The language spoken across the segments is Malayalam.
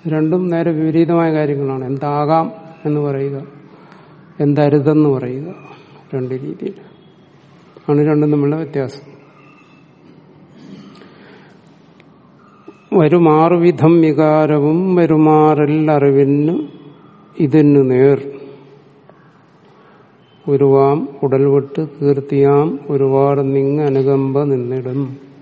രണ്ടും നേരെ വിപരീതമായ കാര്യങ്ങളാണ് എന്താകാം എന്ന് പറയുക എന്തരുതെന്ന് പറയുക രണ്ട് രീതിയിൽ ആണ് രണ്ടും തമ്മിലുള്ള വ്യത്യാസം വരുമാറുവിധം വികാരവും വരുമാറിൽ അറിവിന് ഇതിനു നേർ ഉരുവാം ഉടൽവിട്ട് കീർത്തിയാം ഒരുപാട് നിങ്ങ അനുകമ്പ നിന്നിടും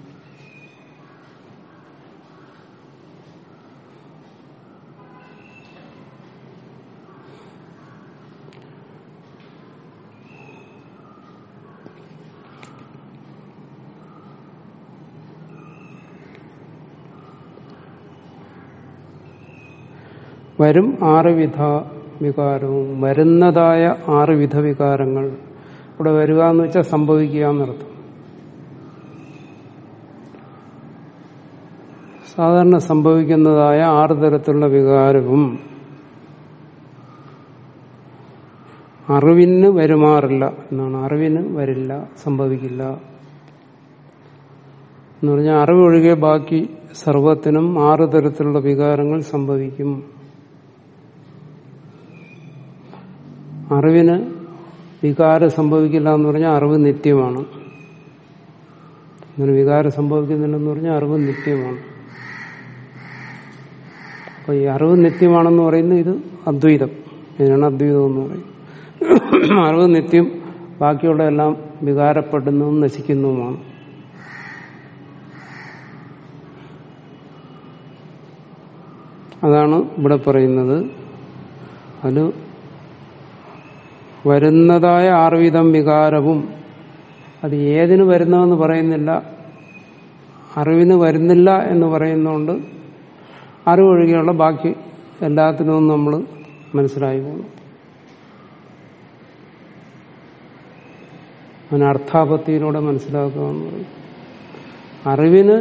വരും ആറ് വിധ വികാരവും വരുന്നതായ ആറ് വിധ വികാരങ്ങൾ ഇവിടെ വരിക എന്ന് വെച്ചാൽ സംഭവിക്കുക എന്നർത്ഥം സാധാരണ സംഭവിക്കുന്നതായ ആറ് തരത്തിലുള്ള വികാരവും അറിവിന് വരുമാറില്ല എന്നാണ് അറിവിന് വരില്ല സംഭവിക്കില്ല എന്ന് പറഞ്ഞാൽ അറിവൊഴികെ ബാക്കി സർവത്തിനും ആറ് തരത്തിലുള്ള വികാരങ്ങൾ സംഭവിക്കും അറിവിന് വികാരം സംഭവിക്കില്ല എന്ന് പറഞ്ഞാൽ അറിവ് നിത്യമാണ് അങ്ങനെ വികാരം സംഭവിക്കുന്നില്ലെന്ന് പറഞ്ഞാൽ അറിവ് നിത്യമാണ് അപ്പൊ ഈ അറിവ് നിത്യമാണെന്ന് പറയുന്നത് ഇത് അദ്വൈതം ഇതിനാണ് അദ്വൈതം എന്ന് പറയും അറിവ് നിത്യം ബാക്കിയുള്ള എല്ലാം വികാരപ്പെടുന്നതും നശിക്കുന്നതുമാണ് അതാണ് ഇവിടെ പറയുന്നത് അതിന് വരുന്നതായ ആറുവിധം വികാരവും അത് ഏതിന് വരുന്നതെന്ന് പറയുന്നില്ല അറിവിന് വരുന്നില്ല എന്ന് പറയുന്നതുകൊണ്ട് അറിവൊഴികെയുള്ള ബാക്കി എല്ലാത്തിനും നമ്മൾ മനസ്സിലായി പോകുന്നു അതിന് അർത്ഥാപത്തിയിലൂടെ മനസ്സിലാക്കുക എന്ന് പറയും അറിവിന്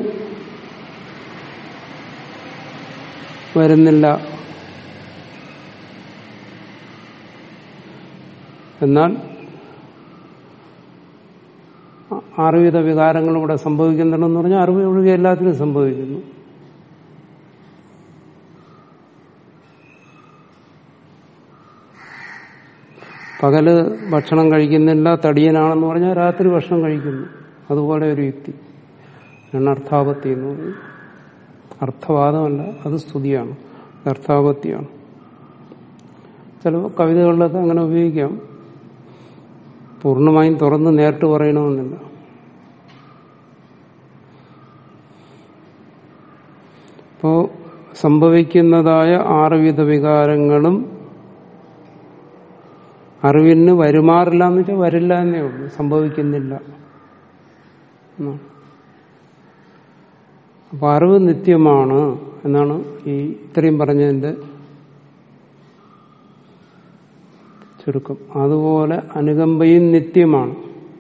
വരുന്നില്ല എന്നാൽ ആറുവിധ വികാരങ്ങൾ ഇവിടെ സംഭവിക്കുന്നുണ്ടെന്ന് പറഞ്ഞാൽ അറിവ് ഒഴികെ എല്ലാത്തിനും സംഭവിക്കുന്നു പകല് ഭക്ഷണം കഴിക്കുന്നില്ല തടിയനാണെന്ന് പറഞ്ഞാൽ രാത്രി ഭക്ഷണം കഴിക്കുന്നു അതുപോലെ ഒരു യുക്തി അർത്ഥാപത്തി എന്ന് പറയും അർത്ഥവാദമല്ല അത് സ്തുതിയാണ് അർത്ഥാപത്തിയാണ് ചില കവിതകളിലൊക്കെ അങ്ങനെ ഉപയോഗിക്കാം പൂർണ്ണമായും തുറന്ന് നേരിട്ട് പറയണമെന്നില്ല ഇപ്പോ സംഭവിക്കുന്നതായ ആറുവിധ വികാരങ്ങളും അറിവിന് വരുമാറില്ല എന്ന് വെച്ചാൽ വരില്ല എന്നേ ഉള്ളൂ സംഭവിക്കുന്നില്ല അപ്പൊ അറിവ് നിത്യമാണ് എന്നാണ് ഈ ഇത്രയും പറഞ്ഞതിന്റെ ചുരുക്കം അതുപോലെ അനുകമ്പയും നിത്യമാണ്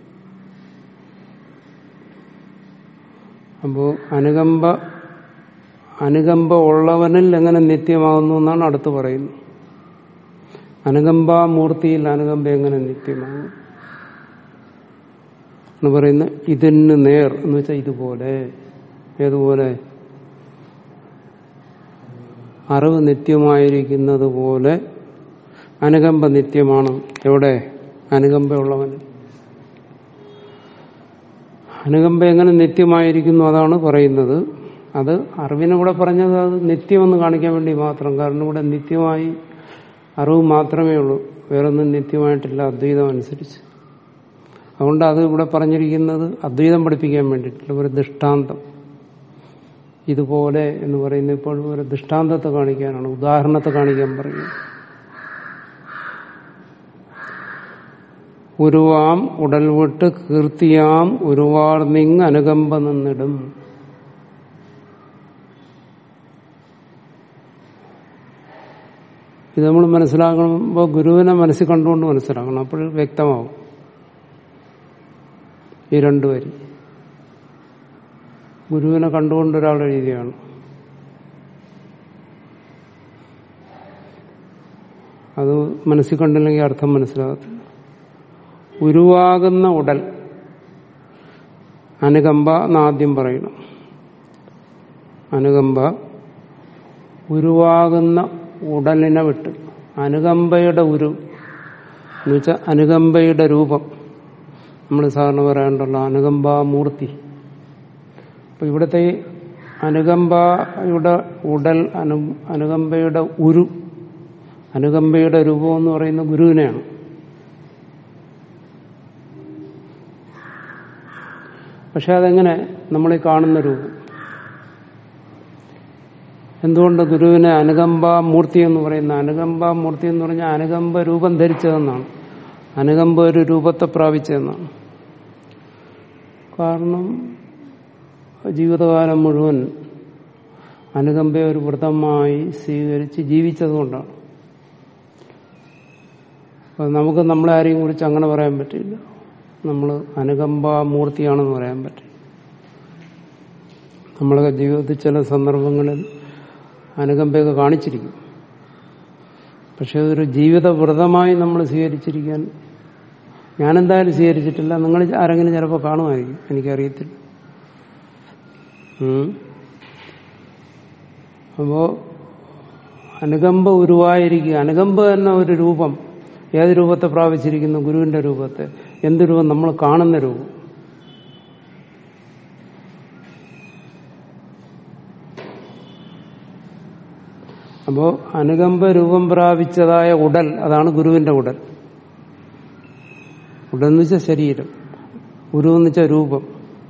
അപ്പോ അനുകമ്പ അനുകമ്പ ഉള്ളവനിൽ എങ്ങനെ നിത്യമാകുന്നു എന്നാണ് അടുത്ത് പറയുന്നത് അനുകമ്പാമൂർത്തിയിൽ അനുകമ്പ എങ്ങനെ നിത്യമാകും എന്ന് പറയുന്നത് ഇതിന് നേർ എന്ന് വെച്ചാൽ ഇതുപോലെ ഏതുപോലെ അറിവ് നിത്യമായിരിക്കുന്നത് പോലെ അനുകമ്പ നിത്യമാണ് എവിടെ അനുകമ്പയുള്ളവന് അനുകമ്പ എങ്ങനെ നിത്യമായിരിക്കുന്നു അതാണ് പറയുന്നത് അത് അറിവിനെ കൂടെ പറഞ്ഞത് അത് നിത്യമെന്ന് കാണിക്കാൻ വേണ്ടി മാത്രം കാരണം ഇവിടെ നിത്യമായി അറിവ് മാത്രമേ ഉള്ളൂ വേറൊന്നും നിത്യമായിട്ടില്ല അദ്വൈതം അനുസരിച്ച് അതുകൊണ്ട് അത് ഇവിടെ പറഞ്ഞിരിക്കുന്നത് അദ്വൈതം പഠിപ്പിക്കാൻ വേണ്ടിയിട്ടില്ല ഒരു ദൃഷ്ടാന്തം ഇതുപോലെ എന്ന് പറയുന്നത് ഇപ്പോൾ ഒരു ദൃഷ്ടാന്തത്തെ കാണിക്കാനാണ് ഉദാഹരണത്തെ കാണിക്കാൻ പറയുന്നത് ഉരുവാം ഉടൽവിട്ട് കീർത്തിയാം ഉരുവാർ നിങ് അനുകമ്പ നിന്നിടും ഇത് നമ്മൾ മനസ്സിലാക്കുമ്പോൾ ഗുരുവിനെ മനസ്സിൽ കണ്ടുകൊണ്ട് മനസ്സിലാക്കണം അപ്പോൾ വ്യക്തമാവും ഈ രണ്ടു വരി ഗുരുവിനെ കണ്ടുകൊണ്ട് ഒരാൾ എഴുതിയാണ് അത് മനസ്സിൽ കണ്ടില്ലെങ്കിൽ അർത്ഥം മനസ്സിലാകത്തില്ല ഉരുവാകുന്ന ഉടൽ അനുകമ്പ എന്നാദ്യം പറയണം അനുകമ്പ ഉരുവാകുന്ന ഉടലിനെ വിട്ട് അനുകമ്പയുടെ ഉരു എന്ന് വെച്ചാൽ അനുകമ്പയുടെ രൂപം നമ്മൾ സാധാരണ പറയാറുണ്ടല്ലോ അനുകമ്പാമൂർത്തി അപ്പൊ ഇവിടുത്തെ ഈ അനുകമ്പയുടെ ഉടൽ അനു അനുകമ്പയുടെ ഉരു അനുകമ്പയുടെ രൂപം എന്ന് പറയുന്ന ഗുരുവിനെയാണ് പക്ഷെ അതെങ്ങനെ നമ്മൾ ഈ കാണുന്ന രൂപം എന്തുകൊണ്ട് ഗുരുവിനെ അനുകമ്പ മൂർത്തി എന്ന് പറയുന്ന അനുകമ്പ മൂർത്തി എന്ന് പറഞ്ഞാൽ അനുകമ്പ രൂപം ധരിച്ചതെന്നാണ് അനുകമ്പ ഒരു രൂപത്തെ പ്രാപിച്ചതെന്നാണ് കാരണം ജീവിതകാലം മുഴുവൻ അനുകമ്പയെ ഒരു വ്രതമായി സ്വീകരിച്ച് ജീവിച്ചതുകൊണ്ടാണ് അപ്പൊ നമുക്ക് നമ്മളെ ആരെയും കുറിച്ച് അങ്ങനെ പറയാൻ പറ്റില്ല നമ്മൾ അനുകമ്പ മൂർത്തിയാണെന്ന് പറയാൻ പറ്റും നമ്മളൊക്കെ ജീവിതത്തിൽ ചില സന്ദർഭങ്ങളിൽ അനുകമ്പയൊക്കെ കാണിച്ചിരിക്കും പക്ഷെ അതൊരു ജീവിത വ്രതമായി നമ്മൾ സ്വീകരിച്ചിരിക്കാൻ ഞാനെന്തായാലും സ്വീകരിച്ചിട്ടില്ല നിങ്ങൾ ആരെങ്കിലും ചിലപ്പോൾ കാണുമായിരിക്കും എനിക്കറിയത്തില്ല ഉം. അപ്പോ അനുകമ്പ ഉരുവായിരിക്കുക അനുകമ്പ എന്ന ഒരു രൂപം ഏത് രൂപത്തെ പ്രാപിച്ചിരിക്കുന്നു ഗുരുവിന്റെ രൂപത്തെ എന്ത് രൂപം നമ്മൾ കാണുന്ന രൂപം അപ്പോ അനുകമ്പ രൂപം പ്രാപിച്ചതായ ഉടൽ അതാണ് ഗുരുവിന്റെ ഉടൽ ഉടൽ എന്ന് വെച്ചാൽ ശരീരം ഗുരു എന്ന് വെച്ചാൽ രൂപം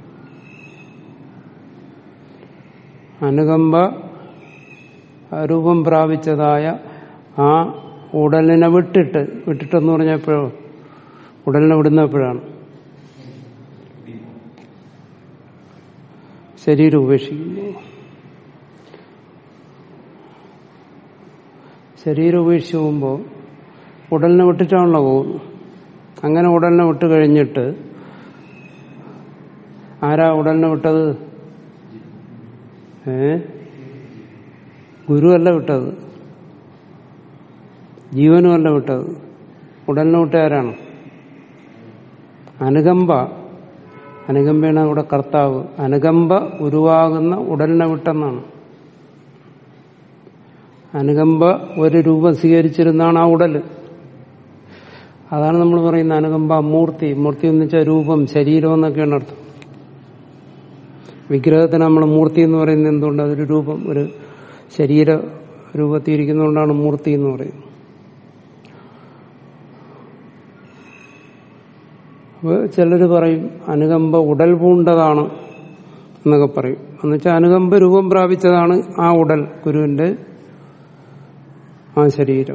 അനുകമ്പ രൂപം പ്രാപിച്ചതായ ആ ഉടലിനെ വിട്ടിട്ട് വിട്ടിട്ടെന്ന് പറഞ്ഞപ്പോഴോ ഉടലിനെ വിടുന്നപ്പോഴാണ് ശരീരം ഉപേക്ഷിക്കുന്നു ശരീരം ഉപേക്ഷിച്ച് പോകുമ്പോൾ ഉടലിനെ വിട്ടിട്ടാണല്ലോ പോകുന്നു അങ്ങനെ ഉടലിനെ വിട്ട് കഴിഞ്ഞിട്ട് ആരാ ഉടലിനെ വിട്ടത് ഏ ഗുരുവല്ല വിട്ടത് ജീവനുമല്ല വിട്ടത് ഉടലിനെ വിട്ട ആരാണ് അനുകമ്പ അനുകമ്പയാണ് അവിടെ കർത്താവ് അനുകമ്പ ഉരുവാകുന്ന ഉടലിനെ വിട്ടെന്നാണ് അനുകമ്പ ഒരു രൂപം സ്വീകരിച്ചിരുന്നാണ് ആ ഉടൽ അതാണ് നമ്മൾ പറയുന്ന അനുകമ്പ മൂർത്തി മൂർത്തി എന്ന് വെച്ചാൽ രൂപം ശരീരം എന്നൊക്കെയാണ് അർത്ഥം വിഗ്രഹത്തിന് നമ്മൾ മൂർത്തി എന്ന് പറയുന്നത് എന്തുകൊണ്ട് അതൊരു രൂപം ഒരു ശരീര രൂപത്തിൽ ഇരിക്കുന്നതുകൊണ്ടാണ് മൂർത്തി എന്ന് പറയുന്നത് അപ്പോൾ ചിലർ പറയും അനുകമ്പ ഉടൽ പൂണ്ടതാണ് എന്നൊക്കെ പറയും എന്നുവെച്ചാൽ അനുകമ്പ രൂപം പ്രാപിച്ചതാണ് ആ ഉടൽ ഗുരുവിന്റെ ആ ശരീരം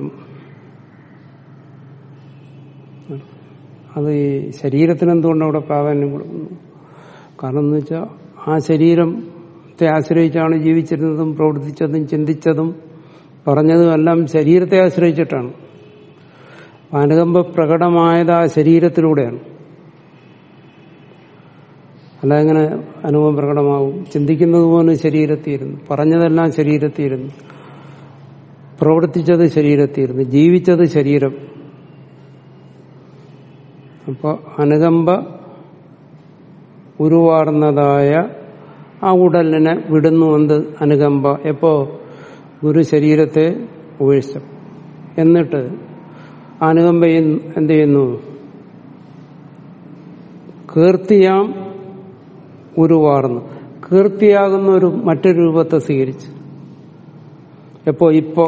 അത് ഈ ശരീരത്തിന് എന്തുകൊണ്ട് അവിടെ പ്രാധാന്യം കൊടുക്കുന്നു കാരണം എന്ന് വെച്ചാൽ ആ ശരീരത്തെ ആശ്രയിച്ചാണ് ജീവിച്ചിരുന്നതും പ്രവർത്തിച്ചതും ചിന്തിച്ചതും പറഞ്ഞതും എല്ലാം ശരീരത്തെ ആശ്രയിച്ചിട്ടാണ് അനുകമ്പ പ്രകടമായത് ആ ശരീരത്തിലൂടെയാണ് അല്ല എങ്ങനെ അനുഭവം പ്രകടമാവും ചിന്തിക്കുന്നത് പോലും ശരീരത്തിയിരുന്നു പറഞ്ഞതെല്ലാം ശരീരത്തിയിരുന്നു പ്രവർത്തിച്ചത് ശരീരത്തിയിരുന്നു ജീവിച്ചത് ശരീരം അപ്പോൾ അനുകമ്പ ഉരുവാർന്നതായ ആ ഉടലിനെ വിടുന്നു എന്ത് അനുകമ്പ എപ്പോ ഗുരു ശരീരത്തെ ഉപേക്ഷിച്ചു എന്നിട്ട് അനുകമ്പ എന്ത് ചെയ്യുന്നു കീർത്തിയാം ഉരുവാർന്നു കീർത്തിയാകുന്ന ഒരു മറ്റൊരു രൂപത്തെ സ്വീകരിച്ചു എപ്പോ ഇപ്പോ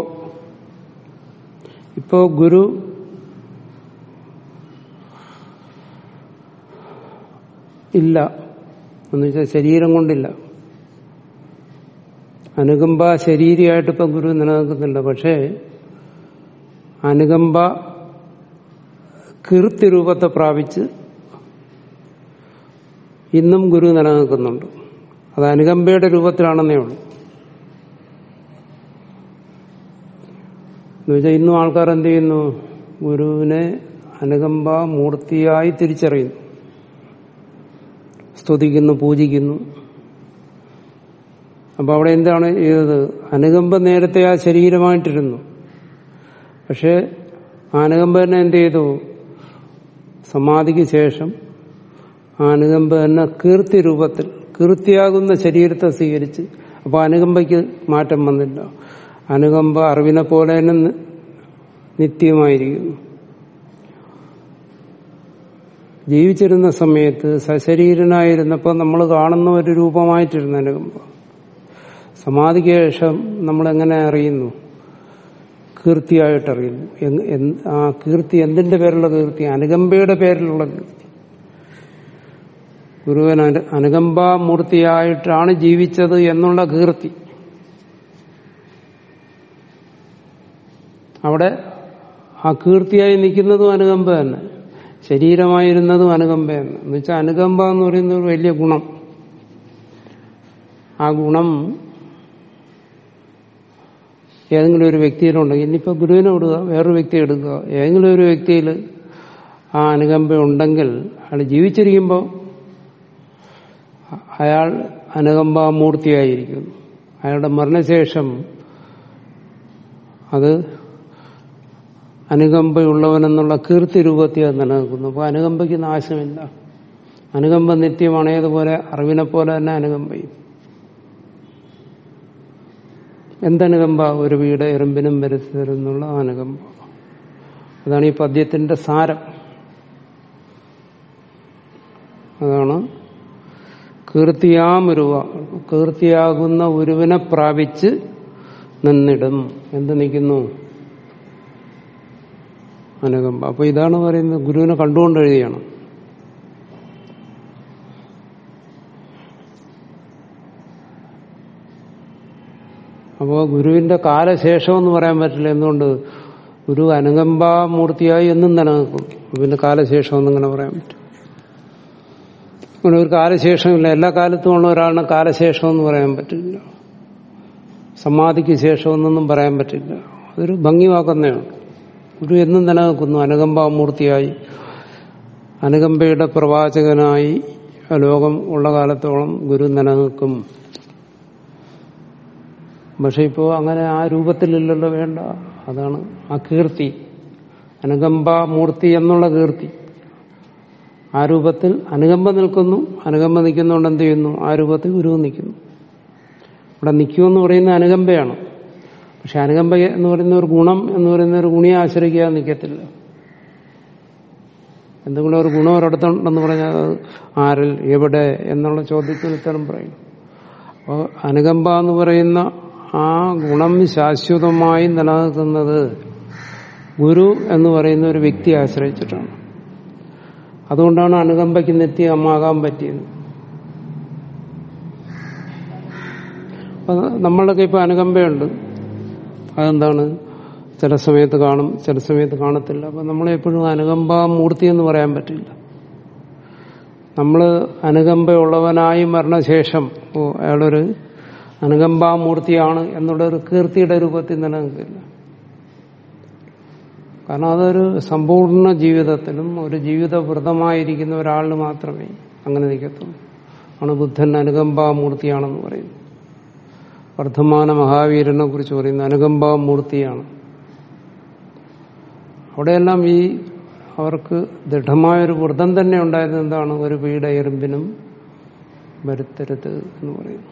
ഇപ്പോ ഗുരു ഇല്ല എന്ന് വെച്ചാൽ ശരീരം കൊണ്ടില്ല അനുകമ്പ ശരീരമായിട്ട് ഇപ്പം ഗുരു നിലനിൽക്കുന്നില്ല പക്ഷേ അനുകമ്പ കീർത്തി രൂപത്തെ പ്രാപിച്ച് ഇന്നും ഗുരു നിലനിൽക്കുന്നുണ്ട് അത് അനുകമ്പയുടെ രൂപത്തിലാണെന്നേ ഉള്ളൂ എന്നുവെച്ചാൽ ഇന്നും ആൾക്കാർ എന്ത് ചെയ്യുന്നു ഗുരുവിനെ അനുകമ്പ മൂർത്തിയായി തിരിച്ചറിയുന്നു സ്തുതിക്കുന്നു പൂജിക്കുന്നു അപ്പൊ അവിടെ എന്താണ് ചെയ്തത് അനുകമ്പ നേരത്തെ ആ ശരീരമായിട്ടിരുന്നു പക്ഷെ അനുകമ്പ തന്നെ എന്ത് ചെയ്തു സമാധിക്ക് ശേഷം അനുകമ്പ തന്നെ കീർത്തി രൂപത്തിൽ കീർത്തിയാകുന്ന ശരീരത്തെ സ്വീകരിച്ച് അപ്പൊ അനുകമ്പയ്ക്ക് മാറ്റം വന്നില്ല അനുകമ്പ അറിവിനെ പോലെ തന്നെ നി- നിത്യമായിരിക്കുന്നു ജീവിച്ചിരുന്ന സമയത്ത് സശരീരനായിരുന്നപ്പോൾ നമ്മൾ കാണുന്ന ഒരു രൂപമായിട്ടിരുന്ന അനുകമ്പ സമാധിക്ക് ശേഷം നമ്മളെങ്ങനെ അറിയുന്നു കീർത്തിയായിട്ട് അറിയുന്നു എങ്- എന്ത്- ആ കീർത്തി എന്തിന്റെ പേരിലുള്ള കീർത്തി അനുകമ്പയുടെ പേരിലുള്ള കീർത്തി ഗുരുവൻ അനു- അനുകമ്പാമൂർത്തിയായിട്ടാണ് ജീവിച്ചത് എന്നുള്ള കീർത്തി അവിടെ ആ കീർത്തിയായി നിൽക്കുന്നതും അനുകമ്പ തന്നെ ശരീരമായിരുന്നതും അനുകമ്പ തന്നെ എന്ന് വെച്ചാൽ അനുകമ്പ എന്ന് പറയുന്ന ഒരു വലിയ ഗുണം ആ ഗുണം ഏതെങ്കിലും ഒരു വ്യക്തിയിലുണ്ടെങ്കിൽ ഇനിയിപ്പോൾ ഗുരുവിനെ വിടുക വേറൊരു വ്യക്തിയെ എടുക്കുക ഏതെങ്കിലും ഒരു വ്യക്തിയിൽ ആ അനുകമ്പ ഉണ്ടെങ്കിൽ അയാൾ ജീവിച്ചിരിക്കുമ്പോൾ അയാൾ അനുകമ്പാമൂർത്തിയായിരിക്കുന്നു അയാളുടെ മരണശേഷം അത് അനുകമ്പയുള്ളവനെന്നുള്ള കീർത്തി രൂപത്തിൽ അത് നിലനിൽക്കുന്നു അപ്പോൾ അനുകമ്പയ്ക്ക് നാശമില്ല അനുകമ്പ നിത്യമാണ് ഏതുപോലെ അറിവിനെ പോലെ തന്നെ അനുകമ്പയും എന്തനുകമ്പ ഒരു വീട് എറുമ്പിനും വരുത്തി തരുന്നുള്ള അനുകമ്പ അതാണ് ഈ പദ്യത്തിന്റെ സാരം അതാണ് കീർത്തിയാമൊരുവ കീർത്തിയാകുന്ന ഒരുവിനെ പ്രാപിച്ച് നിന്നിടും എന്ത് നിൽക്കുന്നു അനുകമ്പ അപ്പൊ ഇതാണ് പറയുന്നത് ഗുരുവിനെ കണ്ടുകൊണ്ട് എഴുതിയാണ് അപ്പോൾ ഗുരുവിന്റെ കാലശേഷം എന്ന് പറയാൻ പറ്റില്ല എന്തുകൊണ്ട് ഗുരു അനുകമ്പാമൂർത്തിയായി എന്നും നിലനിൽക്കും പിന്നെ കാലശേഷം എന്നിങ്ങനെ പറയാൻ പറ്റും അങ്ങനെ ഒരു കാലശേഷമില്ല എല്ലാ കാലത്തും ഉള്ള ഒരാളിന് കാലശേഷം എന്ന് പറയാൻ പറ്റില്ല സമാധിക്ക് ശേഷം എന്നൊന്നും പറയാൻ പറ്റില്ല അതൊരു ഭംഗി വാക്കുന്നതാണ് ഗുരു എന്നും നിലനിൽക്കുന്നു അനുകമ്പാമൂർത്തിയായി അനുകമ്പയുടെ പ്രവാചകനായി ലോകം ഉള്ള കാലത്തോളം ഗുരു നിലനിൽക്കും പക്ഷെ ഇപ്പോ അങ്ങനെ ആ രൂപത്തിലില്ലല്ലോ വേണ്ട അതാണ് ആ കീർത്തി അനുകമ്പാമൂർത്തി എന്നുള്ള കീർത്തി ആ രൂപത്തിൽ അനുകമ്പ നിൽക്കുന്നു അനുകമ്പ നിൽക്കുന്നതുകൊണ്ട് എന്ത് ചെയ്യുന്നു ആ രൂപത്തിൽ ഗുരു നിൽക്കുന്നു ഇവിടെ നിൽക്കുമെന്ന് പറയുന്ന അനുകമ്പയാണ് പക്ഷെ അനുകമ്പ എന്ന് പറയുന്ന ഒരു ഗുണം എന്ന് പറയുന്ന ഒരു ഗുണിയെ ആശ്രയിക്കാതെ നിൽക്കത്തില്ല എന്തെങ്കിലും ഒരു ഗുണം ഒരിടത്തുണ്ടെന്ന് പറഞ്ഞാൽ അത് ആരിൽ എവിടെ എന്നുള്ള ചോദ്യത്തിന് ഉത്തരം പറയും അപ്പോൾ അനുകമ്പ എന്ന് പറയുന്ന ആ ഗുണം ശാശ്വതമായി നിലനിൽക്കുന്നത് ഗുരു എന്ന് പറയുന്ന ഒരു വ്യക്തിയെ ആശ്രയിച്ചിട്ടാണ് അതുകൊണ്ടാണ് അനുകമ്പയ്ക്ക് നിത്യമാകാൻ പറ്റിയത് അപ്പൊ നമ്മളൊക്കെ ഇപ്പൊ അനുകമ്പയുണ്ട് അതെന്താണ് ചില സമയത്ത് കാണും ചില സമയത്ത് കാണത്തില്ല അപ്പൊ നമ്മളെപ്പോഴും അനുകമ്പാമൂർത്തി എന്ന് പറയാൻ പറ്റില്ല നമ്മൾ അനുകമ്പയുള്ളവനായി മരണശേഷം ഓ അയാളൊരു അനുകമ്പാമൂർത്തിയാണ് എന്നുള്ളൊരു കീർത്തിയുടെ രൂപത്തിൽ നിലനിൽക്കില്ല കാരണം അതൊരു സമ്പൂർണ്ണ ജീവിതത്തിലും ഒരു ജീവിത വ്രതമായിരിക്കുന്ന ഒരാളിന് മാത്രമേ അങ്ങനെ നിൽക്കത്തുള്ളൂ ആണ് ബുദ്ധൻ അനുകമ്പാമൂർത്തിയാണെന്ന് പറയുന്നത് വർദ്ധമാന മഹാവീരനെ കുറിച്ച് പറയുന്നത് അനുകമ്പാമൂർത്തിയാണ് അവിടെയെല്ലാം ഈ അവർക്ക് ദൃഢമായൊരു വ്രതം തന്നെ ഉണ്ടായത് എന്താണ് ഒരു വീട എറുമ്പിനും വരുത്തരുത് എന്ന് പറയുന്നു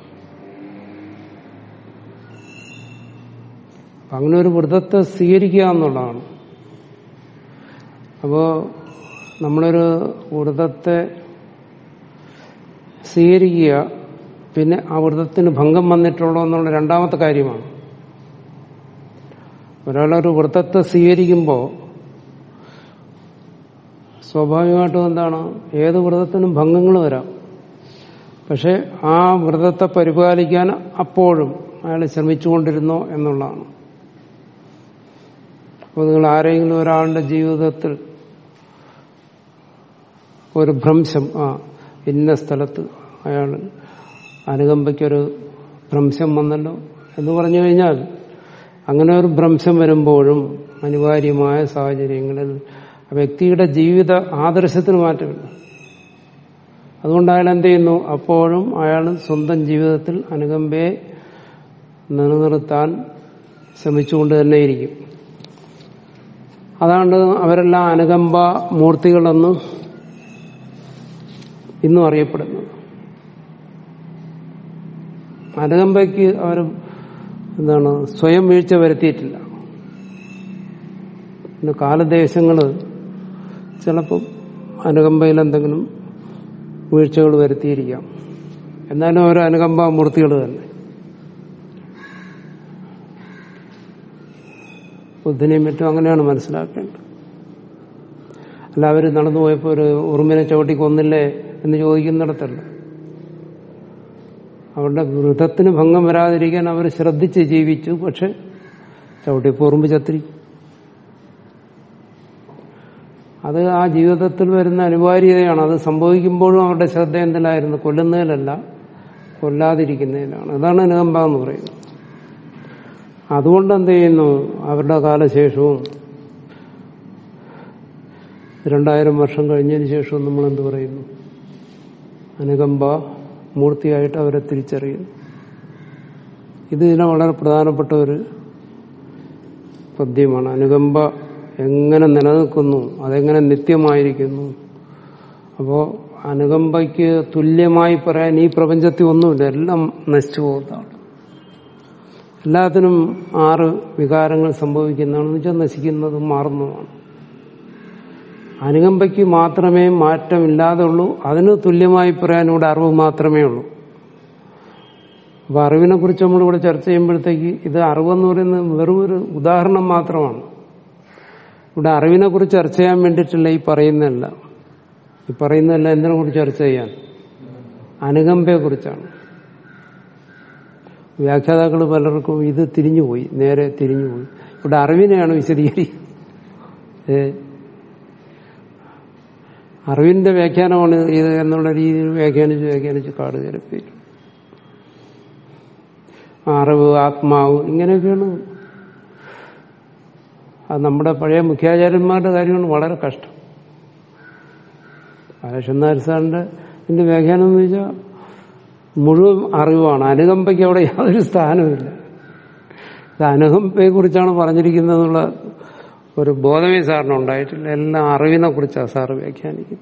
അപ്പൊ അങ്ങനെ ഒരു വ്രതത്തെ സ്വീകരിക്കുക എന്നുള്ളതാണ് അപ്പോ നമ്മളൊരു വ്രതത്തെ സ്വീകരിക്കുക പിന്നെ ആ വ്രതത്തിന് ഭംഗം വന്നിട്ടുള്ളൂ എന്നുള്ള രണ്ടാമത്തെ കാര്യമാണ് ഒരാളൊരു വ്രതത്തെ സ്വീകരിക്കുമ്പോൾ സ്വാഭാവികമായിട്ടും എന്താണ് ഏത് വ്രതത്തിനും ഭംഗങ്ങൾ വരാം പക്ഷെ ആ വ്രതത്തെ പരിപാലിക്കാൻ അപ്പോഴും അയാൾ ശ്രമിച്ചുകൊണ്ടിരുന്നോ എന്നുള്ളതാണ് അപ്പോൾ നിങ്ങൾ ആരെങ്കിലും ഒരാളുടെ ജീവിതത്തിൽ ഒരു ഭ്രംശം ആ ഇന്ന സ്ഥലത്ത് അയാൾ അനുകമ്പയ്ക്കൊരു ഭ്രംശം വന്നല്ലോ എന്ന് പറഞ്ഞു കഴിഞ്ഞാൽ അങ്ങനെ ഒരു ഭ്രംശം വരുമ്പോഴും അനിവാര്യമായ സാഹചര്യങ്ങളിൽ ആ വ്യക്തിയുടെ ജീവിത ആദർശത്തിന് മാറ്റമില്ല അതുകൊണ്ട് അയാൾ എന്ത് ചെയ്യുന്നു അപ്പോഴും അയാൾ സ്വന്തം ജീവിതത്തിൽ അനുകമ്പയെ നിലനിർത്താൻ ശ്രമിച്ചുകൊണ്ട് തന്നെ ഇരിക്കും അതാണ് അവരെല്ലാം അനുകമ്പ മൂർത്തികളെന്ന് ഇന്നും അറിയപ്പെടുന്നത് അനുകമ്പയ്ക്ക് അവർ എന്താണ് സ്വയം വീഴ്ച വരുത്തിയിട്ടില്ല പിന്നെ കാലദേശങ്ങൾ ചിലപ്പം അനുകമ്പയിൽ എന്തെങ്കിലും വീഴ്ചകൾ വരുത്തിയിരിക്കാം എന്നാലും ഓരോ അനുകമ്പ മൂർത്തികൾ തന്നെ ബുദ്ധിനെയും മറ്റും അങ്ങനെയാണ് മനസ്സിലാക്കേണ്ടത് അല്ല അവർ നടന്നു പോയപ്പോൾ ഒരു ഉറുമ്പിനെ ചവിട്ടി കൊന്നില്ലേ എന്ന് ചോദിക്കുന്നിടത്തല്ല അവരുടെ വൃതത്തിന് ഭംഗം വരാതിരിക്കാൻ അവർ ശ്രദ്ധിച്ച് ജീവിച്ചു പക്ഷെ ചവിട്ടിയപ്പോൾ ഉറുമ്പ് ചത്തിരി അത് ആ ജീവിതത്തിൽ വരുന്ന അനിവാര്യതയാണ് അത് സംഭവിക്കുമ്പോഴും അവരുടെ ശ്രദ്ധ എന്തിലായിരുന്നു കൊല്ലുന്നതിലല്ല കൊല്ലാതിരിക്കുന്നതിലാണ് അതാണ് അനുകമ്പ എന്ന് പറയുന്നത് അതുകൊണ്ട് എന്ത് ചെയ്യുന്നു അവരുടെ കാലശേഷവും രണ്ടായിരം വർഷം കഴിഞ്ഞതിന് ശേഷവും നമ്മൾ എന്ത് പറയുന്നു അനുകമ്പ മൂർത്തിയായിട്ട് അവരെ തിരിച്ചറിയുന്നു ഇത് ഇതിനെ വളരെ പ്രധാനപ്പെട്ട ഒരു പദ്യമാണ് അനുകമ്പ എങ്ങനെ നിലനിൽക്കുന്നു അതെങ്ങനെ നിത്യമായിരിക്കുന്നു അപ്പോൾ അനുകമ്പയ്ക്ക് തുല്യമായി പറയാൻ ഈ പ്രപഞ്ചത്തിൽ ഒന്നുമില്ല എല്ലാം നശിച്ചു പോകുന്നതാണ് എല്ലാത്തിനും ആറ് വികാരങ്ങൾ സംഭവിക്കുന്നതാണെന്ന് വെച്ചാൽ നശിക്കുന്നതും മാറുന്നതുമാണ് അനുകമ്പയ്ക്ക് മാത്രമേ മാറ്റമില്ലാതെ ഉള്ളൂ അതിന് തുല്യമായി പറയാൻ ഇവിടെ അറിവ് മാത്രമേ ഉള്ളൂ അപ്പൊ അറിവിനെ കുറിച്ച് നമ്മളിവിടെ ചർച്ച ചെയ്യുമ്പോഴത്തേക്ക് ഇത് അറിവെന്ന് പറയുന്നത് വെറും ഒരു ഉദാഹരണം മാത്രമാണ് ഇവിടെ അറിവിനെ കുറിച്ച് ചർച്ച ചെയ്യാൻ വേണ്ടിയിട്ടില്ല ഈ പറയുന്നതല്ല ഈ പറയുന്നതല്ല എന്തിനെ കുറിച്ച് ചർച്ച ചെയ്യാൻ അനുകമ്പയെ കുറിച്ചാണ് വ്യാഖ്യാതാക്കൾ പലർക്കും ഇത് തിരിഞ്ഞുപോയി നേരെ തിരിഞ്ഞുപോയി ഇവിടെ അറിവിനെയാണ് വിശദീകരിക്കുന്നത് ഏ അറിവിന്റെ വ്യാഖ്യാനമാണ് ഇത് എന്നുള്ള രീതിയിൽ വ്യാഖ്യാനിച്ച് വ്യാഖ്യാനിച്ച് കാട് കയറിപ്പോയി അറിവ് ആത്മാവ് ഇങ്ങനെയൊക്കെയാണ് അത് നമ്മുടെ പഴയ മുഖ്യാചാര്യന്മാരുടെ കാര്യമാണ് വളരെ കഷ്ടം ബാലകൃഷ്ണനാർ സാറിന്റെ ഇതിന്റെ വ്യാഖ്യാനം എന്ന് വെച്ചാൽ മുഴുവൻ അറിവാണ് അനുകമ്പയ്ക്ക് അവിടെ യാതൊരു സ്ഥാനവുമില്ല ഇത് അനുകമ്പയെ കുറിച്ചാണ് പറഞ്ഞിരിക്കുന്നതെന്നുള്ള ഒരു ബോധമേ സാറിന് ഉണ്ടായിട്ടില്ല എല്ലാം അറിവിനെ കുറിച്ചാണ് സാറ് വ്യാഖ്യാനിക്കുന്നത്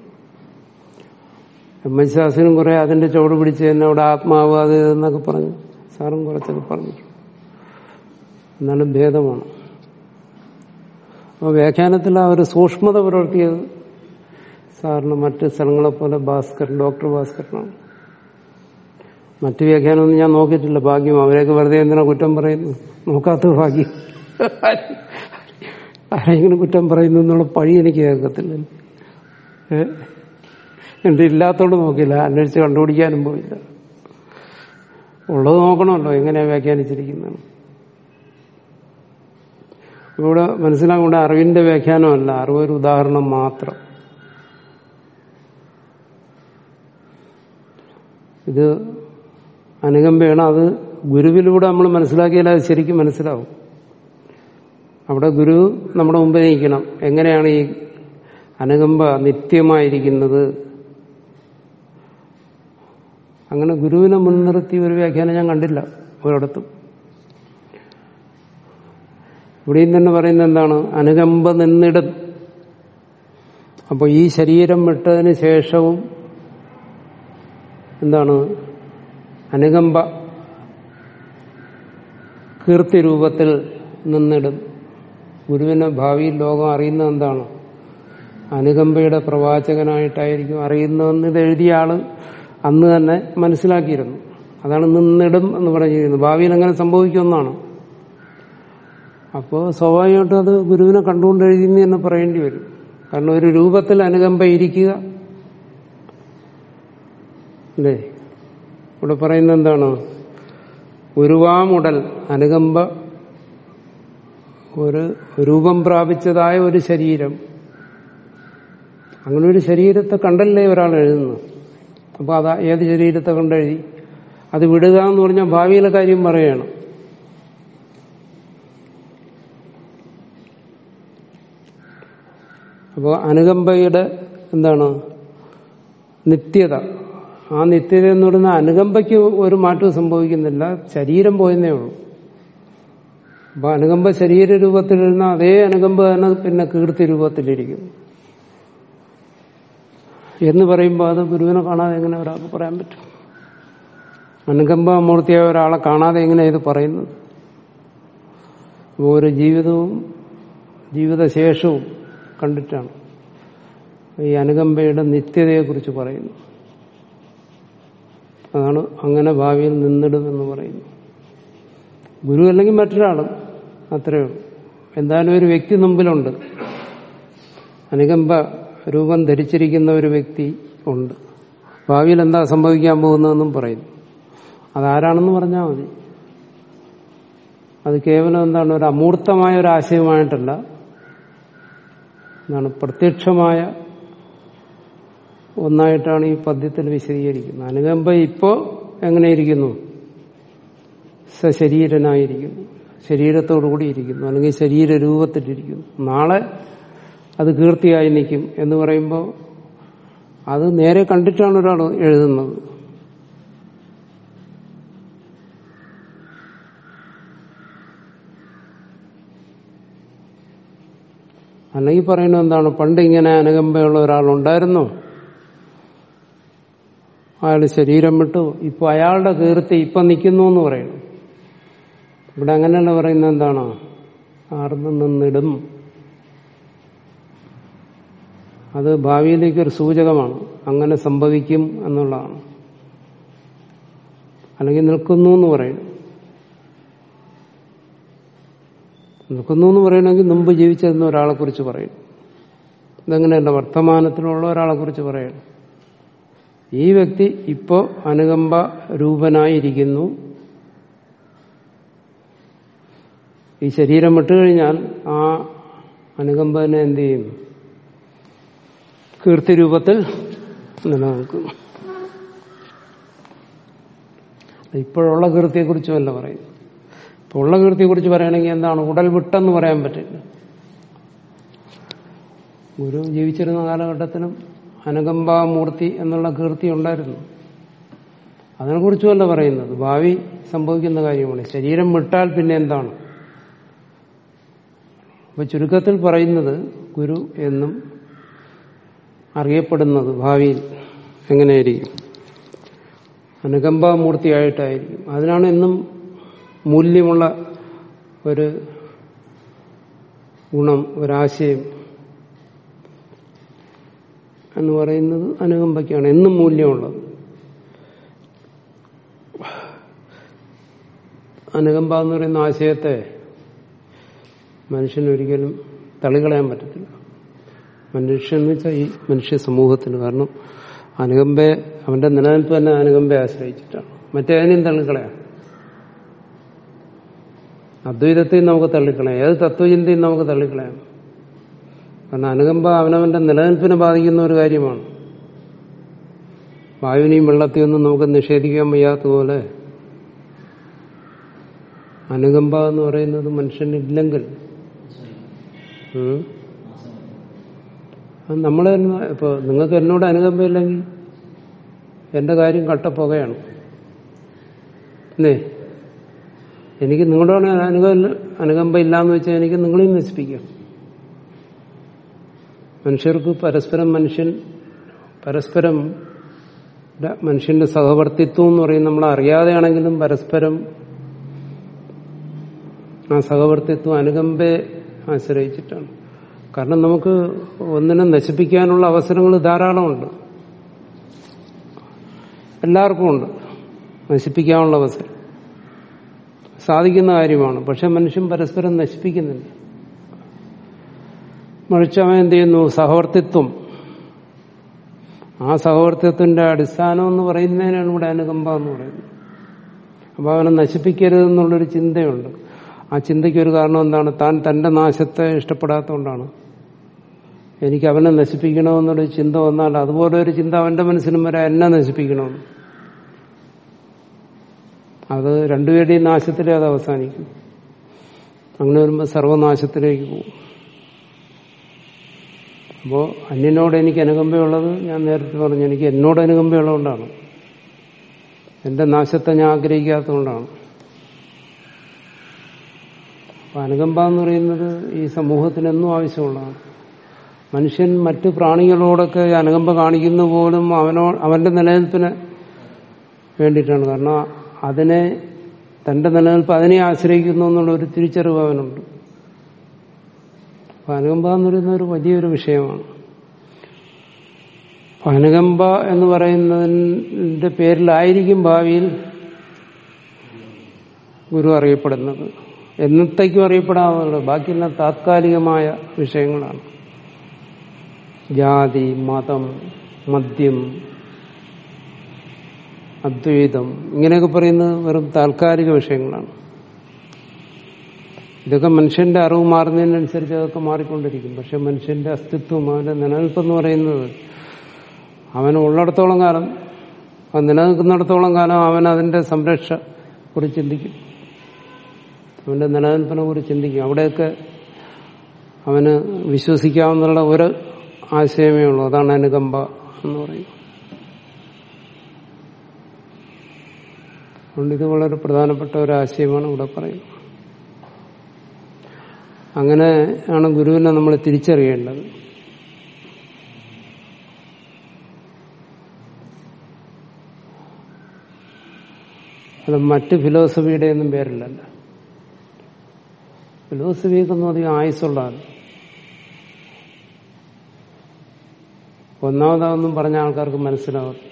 എം എച്ച് ശാസ്ത്രിനും കുറെ അതിന്റെ ചുവട് പിടിച്ച് തന്നെ അവിടെ ആത്മാവ് അത് എന്നൊക്കെ പറഞ്ഞു സാറും കുറച്ചൊക്കെ പറഞ്ഞിട്ടുണ്ട് എന്നാലും ഭേദമാണ് അപ്പോൾ വ്യാഖ്യാനത്തിൽ ആ ഒരു സൂക്ഷ്മത പുലർത്തിയത് സാറിന് മറ്റ് സ്ഥലങ്ങളെ പോലെ ഭാസ്കർ ഡോക്ടർ ഭാസ്കരനാണ് മറ്റ് വ്യാഖ്യാനമൊന്നും ഞാൻ നോക്കിയിട്ടില്ല ഭാഗ്യം അവരെയൊക്കെ വെറുതെ എന്തിനാ കുറ്റം പറയുന്നു നോക്കാത്ത ഭാഗ്യം ആരെങ്കിലും കുറ്റം പറയുന്നു എന്നുള്ള പഴി എനിക്ക് കേൾക്കത്തില്ല ഏ? എന്റെ ഇല്ലാത്തോണ്ട് നോക്കില്ല അന്വേഷിച്ച് കണ്ടുപിടിക്കാനും പോയില്ല ഉള്ളത് നോക്കണമല്ലോ എങ്ങനെയാ വ്യാഖ്യാനിച്ചിരിക്കുന്നത് ഇവിടെ മനസ്സിലാക്കേണ്ട അറിവിന്റെ വ്യാഖ്യാനമല്ല അറിവ് ഒരു ഉദാഹരണം മാത്രം ഇത് അനുകമ്പയാണ് അത് ഗുരുവിലൂടെ നമ്മൾ മനസ്സിലാക്കിയാൽ അത് ശരിക്കും മനസ്സിലാവും അവിടെ ഗുരു നമ്മുടെ മുമ്പിൽ നിൽക്കണം എങ്ങനെയാണ് ഈ അനുകമ്പ നിത്യമായിരിക്കുന്നത് അങ്ങനെ ഗുരുവിനെ മുൻനിർത്തി ഒരു വ്യാഖ്യാനം ഞാൻ കണ്ടില്ല ഒരിടത്തും ഇവിടെയും തന്നെ പറയുന്നത് എന്താണ് അനുകമ്പ നിന്നിടം അപ്പോൾ ഈ ശരീരം വിട്ടതിന് ശേഷവും എന്താണ് അനുകമ്പ കീർത്തി രൂപത്തിൽ നിന്നിടും ഗുരുവിനെ ഭാവിയിൽ ലോകം അറിയുന്നത് എന്താണ് അനുകമ്പയുടെ പ്രവാചകനായിട്ടായിരിക്കും അറിയുന്നതെന്ന് ഇത് എഴുതിയ ആള് അന്ന് തന്നെ മനസ്സിലാക്കിയിരുന്നു അതാണ് നിന്നിടും എന്ന് പറഞ്ഞിരിക്കുന്നത് ഭാവിയിൽ അങ്ങനെ സംഭവിക്കുമെന്നാണ് അപ്പോൾ സ്വാഭാവികമായിട്ടും അത് ഗുരുവിനെ കണ്ടുകൊണ്ട് എഴുതിയെന്ന് തന്നെ പറയേണ്ടി വരും കാരണം ഒരു രൂപത്തിൽ അനുകമ്പ ഇരിക്കുക അല്ലേ ഇവിടെ പറയുന്നത് എന്താണ് ഉരുവാമുടൽ അനുകമ്പ ഒരു രൂപം പ്രാപിച്ചതായ ഒരു ശരീരം അങ്ങനെ ഒരു ശരീരത്തെ കണ്ടല്ലേ ഒരാൾ എഴുതുന്നു അപ്പൊ അതാ ഏത് ശരീരത്തെ കണ്ടെഴുതി അത് വിടുക എന്ന് പറഞ്ഞാൽ ഭാവിയിലെ കാര്യം പറയണം അപ്പോൾ അനുകമ്പയുടെ എന്താണ് നിത്യത ആ നിത്യത എന്ന് പറയുന്ന അനുകമ്പയ്ക്ക് ഒരു മാറ്റവും സംഭവിക്കുന്നില്ല ശരീരം പോയെന്നേ ഉള്ളൂ അപ്പൊ അനുകമ്പ ശരീര രൂപത്തിലിരുന്ന അതേ അനുകമ്പ തന്നെ പിന്നെ കീർത്തി രൂപത്തിലിരിക്കും എന്ന് പറയുമ്പോൾ അത് ഗുരുവിനെ കാണാതെ എങ്ങനെ ഒരാൾക്ക് പറയാൻ പറ്റും അനുകമ്പ മൂർത്തിയായ ഒരാളെ കാണാതെ എങ്ങനെ ഇത് പറയുന്നത് ഓരോ ജീവിതവും ജീവിതശേഷവും കണ്ടിട്ടാണ് ഈ അനുകമ്പയുടെ നിത്യതയെക്കുറിച്ച് പറയുന്നു അതാണ് അങ്ങനെ ഭാവിയിൽ നിന്നിടുമെന്ന് പറയുന്നു ഗുരു അല്ലെങ്കിൽ മറ്റൊരാളും അത്രയേ ഉള്ളൂ എന്തായാലും ഒരു വ്യക്തി മുമ്പിലുണ്ട് അനുകമ്പ രൂപം ധരിച്ചിരിക്കുന്ന ഒരു വ്യക്തി ഉണ്ട് ഭാവിയിൽ എന്താ സംഭവിക്കാൻ പോകുന്നതെന്നും പറയുന്നു അതാരാണെന്ന് പറഞ്ഞാൽ മതി അത് കേവലം എന്താണ് ഒരു അമൂർത്തമായ ഒരു ആശയമായിട്ടല്ല എന്താണ് പ്രത്യക്ഷമായ ഒന്നായിട്ടാണ് ഈ പദ്യത്തിൽ വിശദീകരിക്കുന്നത് അനുകമ്പ ഇപ്പോ എങ്ങനെയിരിക്കുന്നു സശരീരനായിരിക്കുന്നു ശരീരത്തോടുകൂടി ഇരിക്കുന്നു അല്ലെങ്കിൽ ശരീരരൂപത്തിലിരിക്കുന്നു നാളെ അത് കീർത്തിയായി നിൽക്കും എന്ന് പറയുമ്പോൾ അത് നേരെ കണ്ടിട്ടാണ് ഒരാൾ എഴുതുന്നത് അല്ലെങ്കിൽ പറയുന്നത് എന്താണ് പണ്ട് ഇങ്ങനെ അനുകമ്പയുള്ള ഒരാളുണ്ടായിരുന്നു അയാൾ ശരീരം വിട്ടു ഇപ്പൊ അയാളുടെ കീർത്തി ഇപ്പൊ നിൽക്കുന്നു എന്ന് പറയുന്നു ഇവിടെ അങ്ങനെയല്ല പറയുന്നത് എന്താണ് ആർന്ന് നിന്നിടും അത് ഭാവിയിലേക്ക് ഒരു സൂചകമാണ് അങ്ങനെ സംഭവിക്കും എന്നുള്ളതാണ് അല്ലെങ്കിൽ നിൽക്കുന്നു എന്ന് പറയും നിൽക്കുന്നു എന്ന് പറയണമെങ്കിൽ മുമ്പ് ജീവിച്ചിരുന്ന ഒരാളെ കുറിച്ച് പറയും ഇതങ്ങനെയല്ല വർത്തമാനത്തിലുള്ള ഒരാളെ കുറിച്ച് പറയണം ഈ വ്യക്തി ഇപ്പോ അനുകമ്പ രൂപനായിരിക്കുന്നു ഈ ശരീരം വിട്ടുകഴിഞ്ഞാൽ ആ അനുകമ്പനെ എന്ത് ചെയ്യും കീർത്തി രൂപത്തിൽ നിലനിൽക്കുന്നു ഇപ്പോഴുള്ള കീർത്തിയെക്കുറിച്ചുമല്ല പറയുന്നു ഇപ്പോൾ ഉള്ള കീർത്തിയെക്കുറിച്ച് പറയുകയാണെങ്കിൽ എന്താണ് ഉടൽ വിട്ടെന്ന് പറയാൻ പറ്റില്ല ഗുരു ജീവിച്ചിരുന്ന കാലഘട്ടത്തിലും അനുകമ്പാമൂർത്തി എന്നുള്ള കീർത്തി ഉണ്ടായിരുന്നു അതിനെക്കുറിച്ചുമല്ല പറയുന്നത് ഭാവി സംഭവിക്കുന്ന കാര്യമാണ് ശരീരം വിട്ടാൽ പിന്നെ എന്താണ് അപ്പൊ ചുരുക്കത്തിൽ പറയുന്നത് ഗുരു എന്നും അറിയപ്പെടുന്നത് ഭാവിയിൽ എങ്ങനെയായിരിക്കും അനുകമ്പാമൂർത്തിയായിട്ടായിരിക്കും അതിനാണ് എന്നും മൂല്യമുള്ള ഒരു ഗുണം ഒരാശയം എന്ന് പറയുന്നത് അനുകമ്പയ്ക്കാണ് എന്നും മൂല്യമുള്ളത് അനുകമ്പ എന്ന് പറയുന്ന ആശയത്തെ മനുഷ്യനൊരിക്കലും തള്ളിക്കളയാൻ പറ്റത്തില്ല മനുഷ്യൻ എന്ന് വെച്ചാൽ ഈ മനുഷ്യ സമൂഹത്തിന് കാരണം അനുകമ്പയെ അവന്റെ നിലനിൽപ്പ് തന്നെ അനുകമ്പയെ ആശ്രയിച്ചിട്ടാണ് മറ്റേതിനെയും തള്ളിക്കളയാം അദ്വൈതത്തെയും നമുക്ക് തള്ളിക്കളയാം ഏത് തത്വചിന്തയും നമുക്ക് തള്ളിക്കളയാം കാരണം അനുകമ്പ അവനവന്റെ നിലനിൽപ്പിനെ ബാധിക്കുന്ന ഒരു കാര്യമാണ് വായുവിനെയും വെള്ളത്തെയൊന്നും നമുക്ക് നിഷേധിക്കാൻ വയ്യാത്തതുപോലെ അനുകമ്പ എന്ന് പറയുന്നത് മനുഷ്യനില്ലെങ്കിൽ നമ്മൾ തന്നെ ഇപ്പൊ നിങ്ങൾക്ക് എന്നോട് അനുകമ്പയില്ലെങ്കിൽ എന്റെ കാര്യം കട്ടപ്പുകയാണ് അല്ലേ എനിക്ക് നിങ്ങളോട് അനുകമ്പ അനുകമ്പ ഇല്ലാന്ന് വെച്ചാൽ എനിക്ക് നിങ്ങളെയും നശിപ്പിക്കാം മനുഷ്യർക്ക് പരസ്പരം മനുഷ്യൻ പരസ്പരം മനുഷ്യന്റെ സഹവർത്തിത്വം എന്ന് പറയുന്നത് നമ്മൾ അറിയാതെയാണെങ്കിലും പരസ്പരം ആ സഹവർത്തിത്വം അനുകമ്പയെ ആശ്രയിച്ചിട്ടാണ് കാരണം നമുക്ക് ഒന്നിനെ നശിപ്പിക്കാനുള്ള അവസരങ്ങൾ ധാരാളമുണ്ട് എല്ലാവർക്കും ഉണ്ട് നശിപ്പിക്കാനുള്ള അവസരം സാധിക്കുന്ന കാര്യമാണ് പക്ഷെ മനുഷ്യൻ പരസ്പരം നശിപ്പിക്കുന്നില്ല മറിച്ച് അവൻ എന്ത് ചെയ്യുന്നു സഹവർത്തിത്വം ആ സഹവർത്തിത്വത്തിന്റെ അടിസ്ഥാനം എന്ന് പറയുന്നതിനാണ് ഇവിടെ അനുകമ്പ എന്ന് പറയുന്നത് അപ്പൊ അവനെ നശിപ്പിക്കരുതെന്നുള്ളൊരു ചിന്തയുണ്ട് ആ ചിന്തയ്ക്ക് ഒരു കാരണം എന്താണ് താൻ തന്റെ നാശത്തെ ഇഷ്ടപ്പെടാത്തതുകൊണ്ടാണ് എനിക്ക് അവനെ നശിപ്പിക്കണമെന്നൊരു ചിന്ത വന്നാൽ അതുപോലെ ഒരു ചിന്ത അവന്റെ മനസ്സിലും വരെ എന്നെ നശിപ്പിക്കണമെന്ന് അത് രണ്ടുപേരുടെയും നാശത്തിലേ അത് അവസാനിക്കും അങ്ങനെ വരുമ്പോൾ സർവനാശത്തിലേക്ക് പോകും അപ്പോൾ അന്യനോട് എനിക്ക് അനുകമ്പയുള്ളത് ഞാൻ നേരത്തെ പറഞ്ഞു എനിക്ക് എന്നോട് അനുകമ്പയുള്ളതുകൊണ്ടാണ് എന്റെ നാശത്തെ ഞാൻ ആഗ്രഹിക്കാത്തതുകൊണ്ടാണ് അപ്പൊ അനുകമ്പ എന്ന് പറയുന്നത് ഈ സമൂഹത്തിനെന്നും ആവശ്യമുള്ളതാണ് മനുഷ്യൻ മറ്റു പ്രാണികളോടൊക്കെ അനുകമ്പ കാണിക്കുന്ന പോലും അവനോ അവന്റെ നിലനിൽപ്പിന് വേണ്ടിയിട്ടാണ് കാരണം അതിനെ തന്റെ നിലനിൽപ്പ് അതിനെ ആശ്രയിക്കുന്നു എന്നുള്ള ഒരു തിരിച്ചറിവ് അവനുണ്ട് അപ്പൊ അനുകമ്പ എന്ന് പറയുന്ന ഒരു വലിയൊരു വിഷയമാണ് അപ്പൊ അനുകമ്പ എന്ന് പറയുന്നതിന്റെ പേരിലായിരിക്കും ഭാവിയിൽ ഗുരു അറിയപ്പെടുന്നത് എന്നത്തേക്കും അറിയപ്പെടാവുന്നത് ബാക്കിയെല്ലാം താത്കാലികമായ വിഷയങ്ങളാണ് ജാതി മതം മദ്യം അദ്വൈതം ഇങ്ങനെയൊക്കെ പറയുന്നത് വെറും താൽക്കാലിക വിഷയങ്ങളാണ് ഇതൊക്കെ മനുഷ്യന്റെ അറിവ് മാറുന്നതിനനുസരിച്ച് അതൊക്കെ മാറിക്കൊണ്ടിരിക്കും പക്ഷെ മനുഷ്യന്റെ അസ്തിത്വം അവന്റെ നിലനിൽപ്പെന്ന് പറയുന്നത് അവൻ ഉള്ളിടത്തോളം കാലം അവൻ നിലനിൽക്കുന്നിടത്തോളം കാലം അവൻ അതിന്റെ സംരക്ഷ കുറിച്ച് ചിന്തിക്കും അവന്റെ നിലനിൽപ്പിനെ കുറിച്ച് ചിന്തിക്കും അവിടെയൊക്കെ അവന് വിശ്വസിക്കാവുന്നുള്ള ഒരു ആശയമേ ഉള്ളൂ അതാണ് അനുകമ്പ എന്ന് പറയുന്നത് അതുകൊണ്ട് ഇത് വളരെ പ്രധാനപ്പെട്ട ഒരു ആശയമാണ് ഇവിടെ പറയുന്നത് അങ്ങനെ ആണ് ഗുരുവിനെ നമ്മൾ തിരിച്ചറിയേണ്ടത് അത് മറ്റ് ഫിലോസഫിയുടെ ഒന്നും പേരില്ലല്ല ഫിലോസഫിയൊക്കെ അധികം ആയുസുള്ളതാണ് ഒന്നാമതാവൊന്നും പറഞ്ഞ ആൾക്കാർക്ക് മനസ്സിലാവത്തില്ല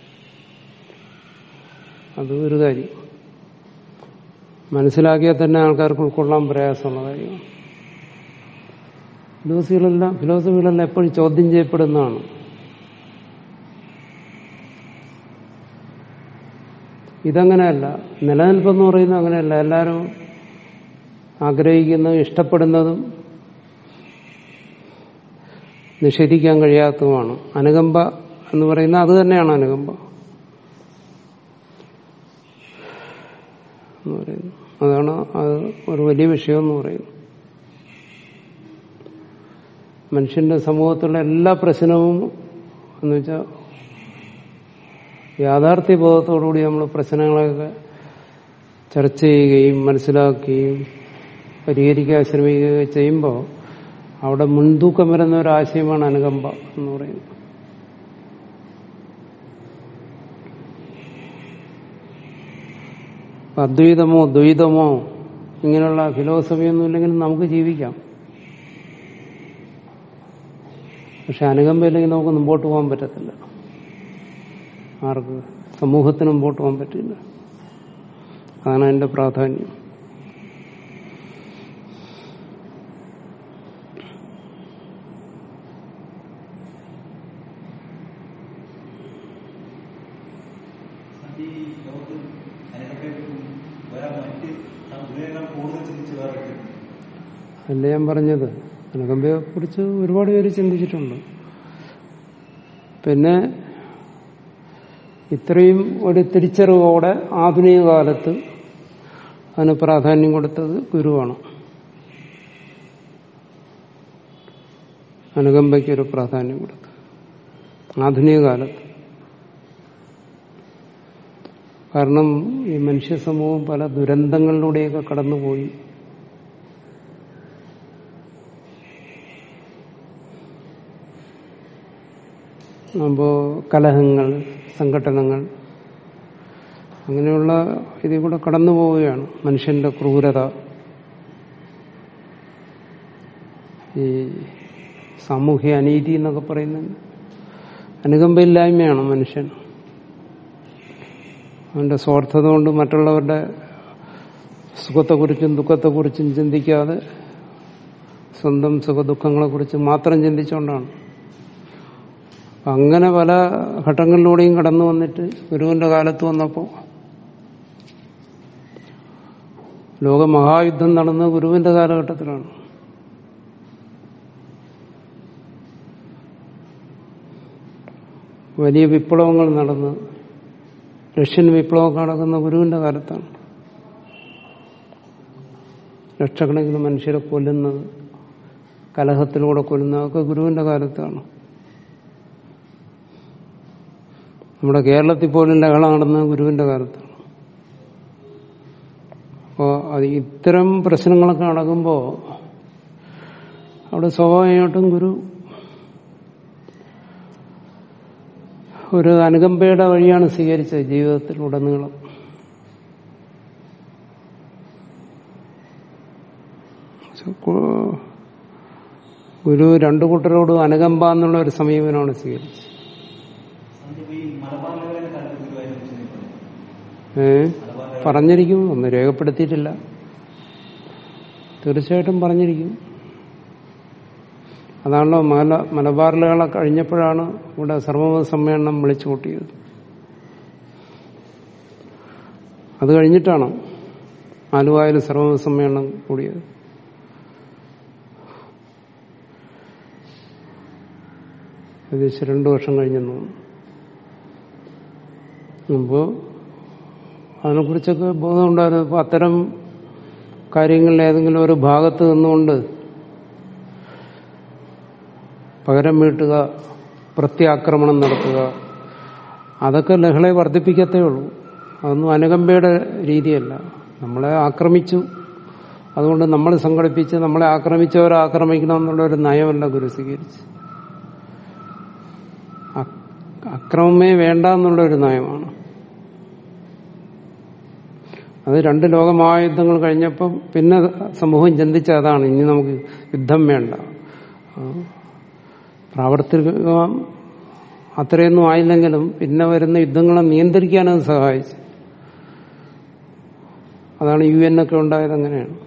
അത് ഒരു കാര്യം മനസ്സിലാക്കിയാൽ തന്നെ ആൾക്കാർക്ക് ഉൾക്കൊള്ളാൻ പ്രയാസമുള്ള കാര്യമാണ് ഫിലോസഫികളെല്ലാം ഫിലോസഫികളെല്ലാം എപ്പോഴും ചോദ്യം ചെയ്യപ്പെടുന്നതാണ് ഇതങ്ങനെയല്ല നിലനിൽപ്പെന്ന് പറയുന്നത് അങ്ങനെയല്ല എല്ലാവരും ആഗ്രഹിക്കുന്നതും ഇഷ്ടപ്പെടുന്നതും നിഷേധിക്കാൻ കഴിയാത്തതുമാണ് അനുകമ്പ എന്ന് പറയുന്നത് അത് തന്നെയാണ് അനുകമ്പ എന്ന് പറയുന്നത് അതാണ് അത് ഒരു വലിയ വിഷയം എന്ന് പറയുന്നത് മനുഷ്യന്റെ സമൂഹത്തിലുള്ള എല്ലാ പ്രശ്നവും എന്ന് വെച്ചാൽ യാഥാർത്ഥ്യബോധത്തോടുകൂടി നമ്മൾ പ്രശ്നങ്ങളൊക്കെ ചർച്ച ചെയ്യുകയും മനസ്സിലാക്കുകയും പരിഹരിക്കാൻ ശ്രമിക്കുകയും ചെയ്യുമ്പോൾ അവിടെ മുൻതൂക്കം വരുന്ന ഒരു ആശയമാണ് അനുകമ്പ എന്ന് പറയുന്നത് അദ്വൈതമോ ദ്വൈതമോ ഇങ്ങനെയുള്ള ഫിലോസഫിയൊന്നും ഇല്ലെങ്കിൽ നമുക്ക് ജീവിക്കാം പക്ഷെ അനുകമ്പയില്ലെങ്കിൽ നമുക്ക് മുമ്പോട്ട് പോകാൻ പറ്റത്തില്ല ആർക്ക് സമൂഹത്തിന് മുമ്പോട്ട് പോകാൻ പറ്റില്ല അതാണ് അതിന്റെ പ്രാധാന്യം ഈ ലോകത്തിൽ അതിനൊക്കെ വേറെ മറ്റ് ഗുരുവിനേക്കാൾ കൂടുതൽ ചിന്തിച്ച് വേറെ അല്ല ഞാൻ പറഞ്ഞത് അനുകമ്പയെ കുറിച്ച് ഒരുപാട് പേര് ചിന്തിച്ചിട്ടുണ്ട് പിന്നെ ഇത്രയും ഒരു തിരിച്ചറിവോടെ ആധുനിക കാലത്ത് അതിന് പ്രാധാന്യം കൊടുത്തത് ഗുരുവാണ് അനുകമ്പയ്ക്ക് ഒരു പ്രാധാന്യം കൊടുത്തു ആധുനിക കാലത്ത് കാരണം ഈ മനുഷ്യ സമൂഹം പല ദുരന്തങ്ങളിലൂടെയൊക്കെ കടന്നുപോയി അപ്പോ കലഹങ്ങൾ സംഘടനകൾ അങ്ങനെയുള്ള ഇതിൽ കൂടെ കടന്നു പോവുകയാണ് മനുഷ്യന്റെ ക്രൂരത ഈ സാമൂഹ്യ അനീതി എന്നൊക്കെ പറയുന്നത് അനുകമ്പയില്ലായ്മയാണ് മനുഷ്യൻ അവന്റെ സ്വാർത്ഥത കൊണ്ട് മറ്റുള്ളവരുടെ സുഖത്തെക്കുറിച്ചും ദുഃഖത്തെക്കുറിച്ചും ചിന്തിക്കാതെ സ്വന്തം സുഖദുഃഖങ്ങളെക്കുറിച്ച് മാത്രം ചിന്തിച്ചുകൊണ്ടാണ് അങ്ങനെ പല ഘട്ടങ്ങളിലൂടെയും കടന്നു വന്നിട്ട് ഗുരുവിന്റെ കാലത്ത് വന്നപ്പോൾ ലോകമഹായുദ്ധം നടന്ന ഗുരുവിന്റെ കാലഘട്ടത്തിലാണ് വലിയ വിപ്ലവങ്ങൾ നടന്ന് റഷ്യൻ വിപ്ലവം നടക്കുന്ന ഗുരുവിന്റെ കാലത്താണ് ലക്ഷക്കണക്കിന് മനുഷ്യരെ കൊല്ലുന്നത് കലഹത്തിലൂടെ കൊല്ലുന്നതൊക്കെ ഗുരുവിന്റെ കാലത്താണ് നമ്മുടെ കേരളത്തിൽ പോലും ലഹള നടന്നത് ഗുരുവിന്റെ കാലത്താണ് അപ്പോൾ അത് ഇത്തരം പ്രശ്നങ്ങളൊക്കെ നടക്കുമ്പോൾ അവിടെ സ്വാഭാവികമായിട്ടും ഗുരു ഒരു അനുകമ്പയുടെ വഴിയാണ് സ്വീകരിച്ചത് ജീവിതത്തിൽ ഉടനീളം ഗുരു രണ്ടു കൂട്ടരോടും അനുകമ്പ എന്നുള്ള ഒരു സമീപനമാണ് സ്വീകരിച്ചത് അതിപ്പോ ഈ മലബാർ ലെവലിലെ കാലത്ത് ഗുരുവായൂർ മുസ്ലിം ഏ പറഞ്ഞിരിക്കും ഒന്നും രേഖപ്പെടുത്തിയിട്ടില്ല തീർച്ചയായിട്ടും പറഞ്ഞിരിക്കും അതാണല്ലോ മല മലബാറിലുകളെ കഴിഞ്ഞപ്പോഴാണ് ഇവിടെ സർവമത സമ്മേളനം വിളിച്ചു കൂട്ടിയത് അത് കഴിഞ്ഞിട്ടാണ് ആലുവായിൽ സർവമത സമ്മേളനം കൂടിയത് ഏകദേശം രണ്ടു വർഷം കഴിഞ്ഞെന്ന് തോന്നുന്നു അപ്പോ അതിനെക്കുറിച്ചൊക്കെ ബോധമുണ്ടായിരുന്നു അപ്പോൾ അത്തരം കാര്യങ്ങളിൽ ഏതെങ്കിലും ഒരു ഭാഗത്ത് നിന്നുകൊണ്ട് പകരം വീട്ടുക പ്രത്യാക്രമണം നടത്തുക അതൊക്കെ ലഹളയെ വർദ്ധിപ്പിക്കത്തേ ഉള്ളൂ അതൊന്നും അനുകമ്പയുടെ രീതിയല്ല നമ്മളെ ആക്രമിച്ചു അതുകൊണ്ട് നമ്മൾ സംഘടിപ്പിച്ച് നമ്മളെ ആക്രമിച്ചവരെ ആക്രമിക്കണം എന്നുള്ള ഒരു നയമല്ല ഗുരു സ്വീകരിച്ച് അ- അക്രമമേ വേണ്ട എന്നുള്ള ഒരു നയമാണ് അത് രണ്ട് ലോകമഹായുദ്ധങ്ങൾ കഴിഞ്ഞപ്പം പിന്നെ സമൂഹം ചിന്തിച്ച അതാണ് ഇനി നമുക്ക് യുദ്ധം വേണ്ട ആ, പ്രാവർത്തികം അത്രയൊന്നും ആയില്ലെങ്കിലും പിന്നെ വരുന്ന യുദ്ധങ്ങളെ നിയന്ത്രിക്കാൻ അത് സഹായിച്ചു അതാണ് യു എൻ ഒക്കെ ഉണ്ടായത് അങ്ങനെയാണ്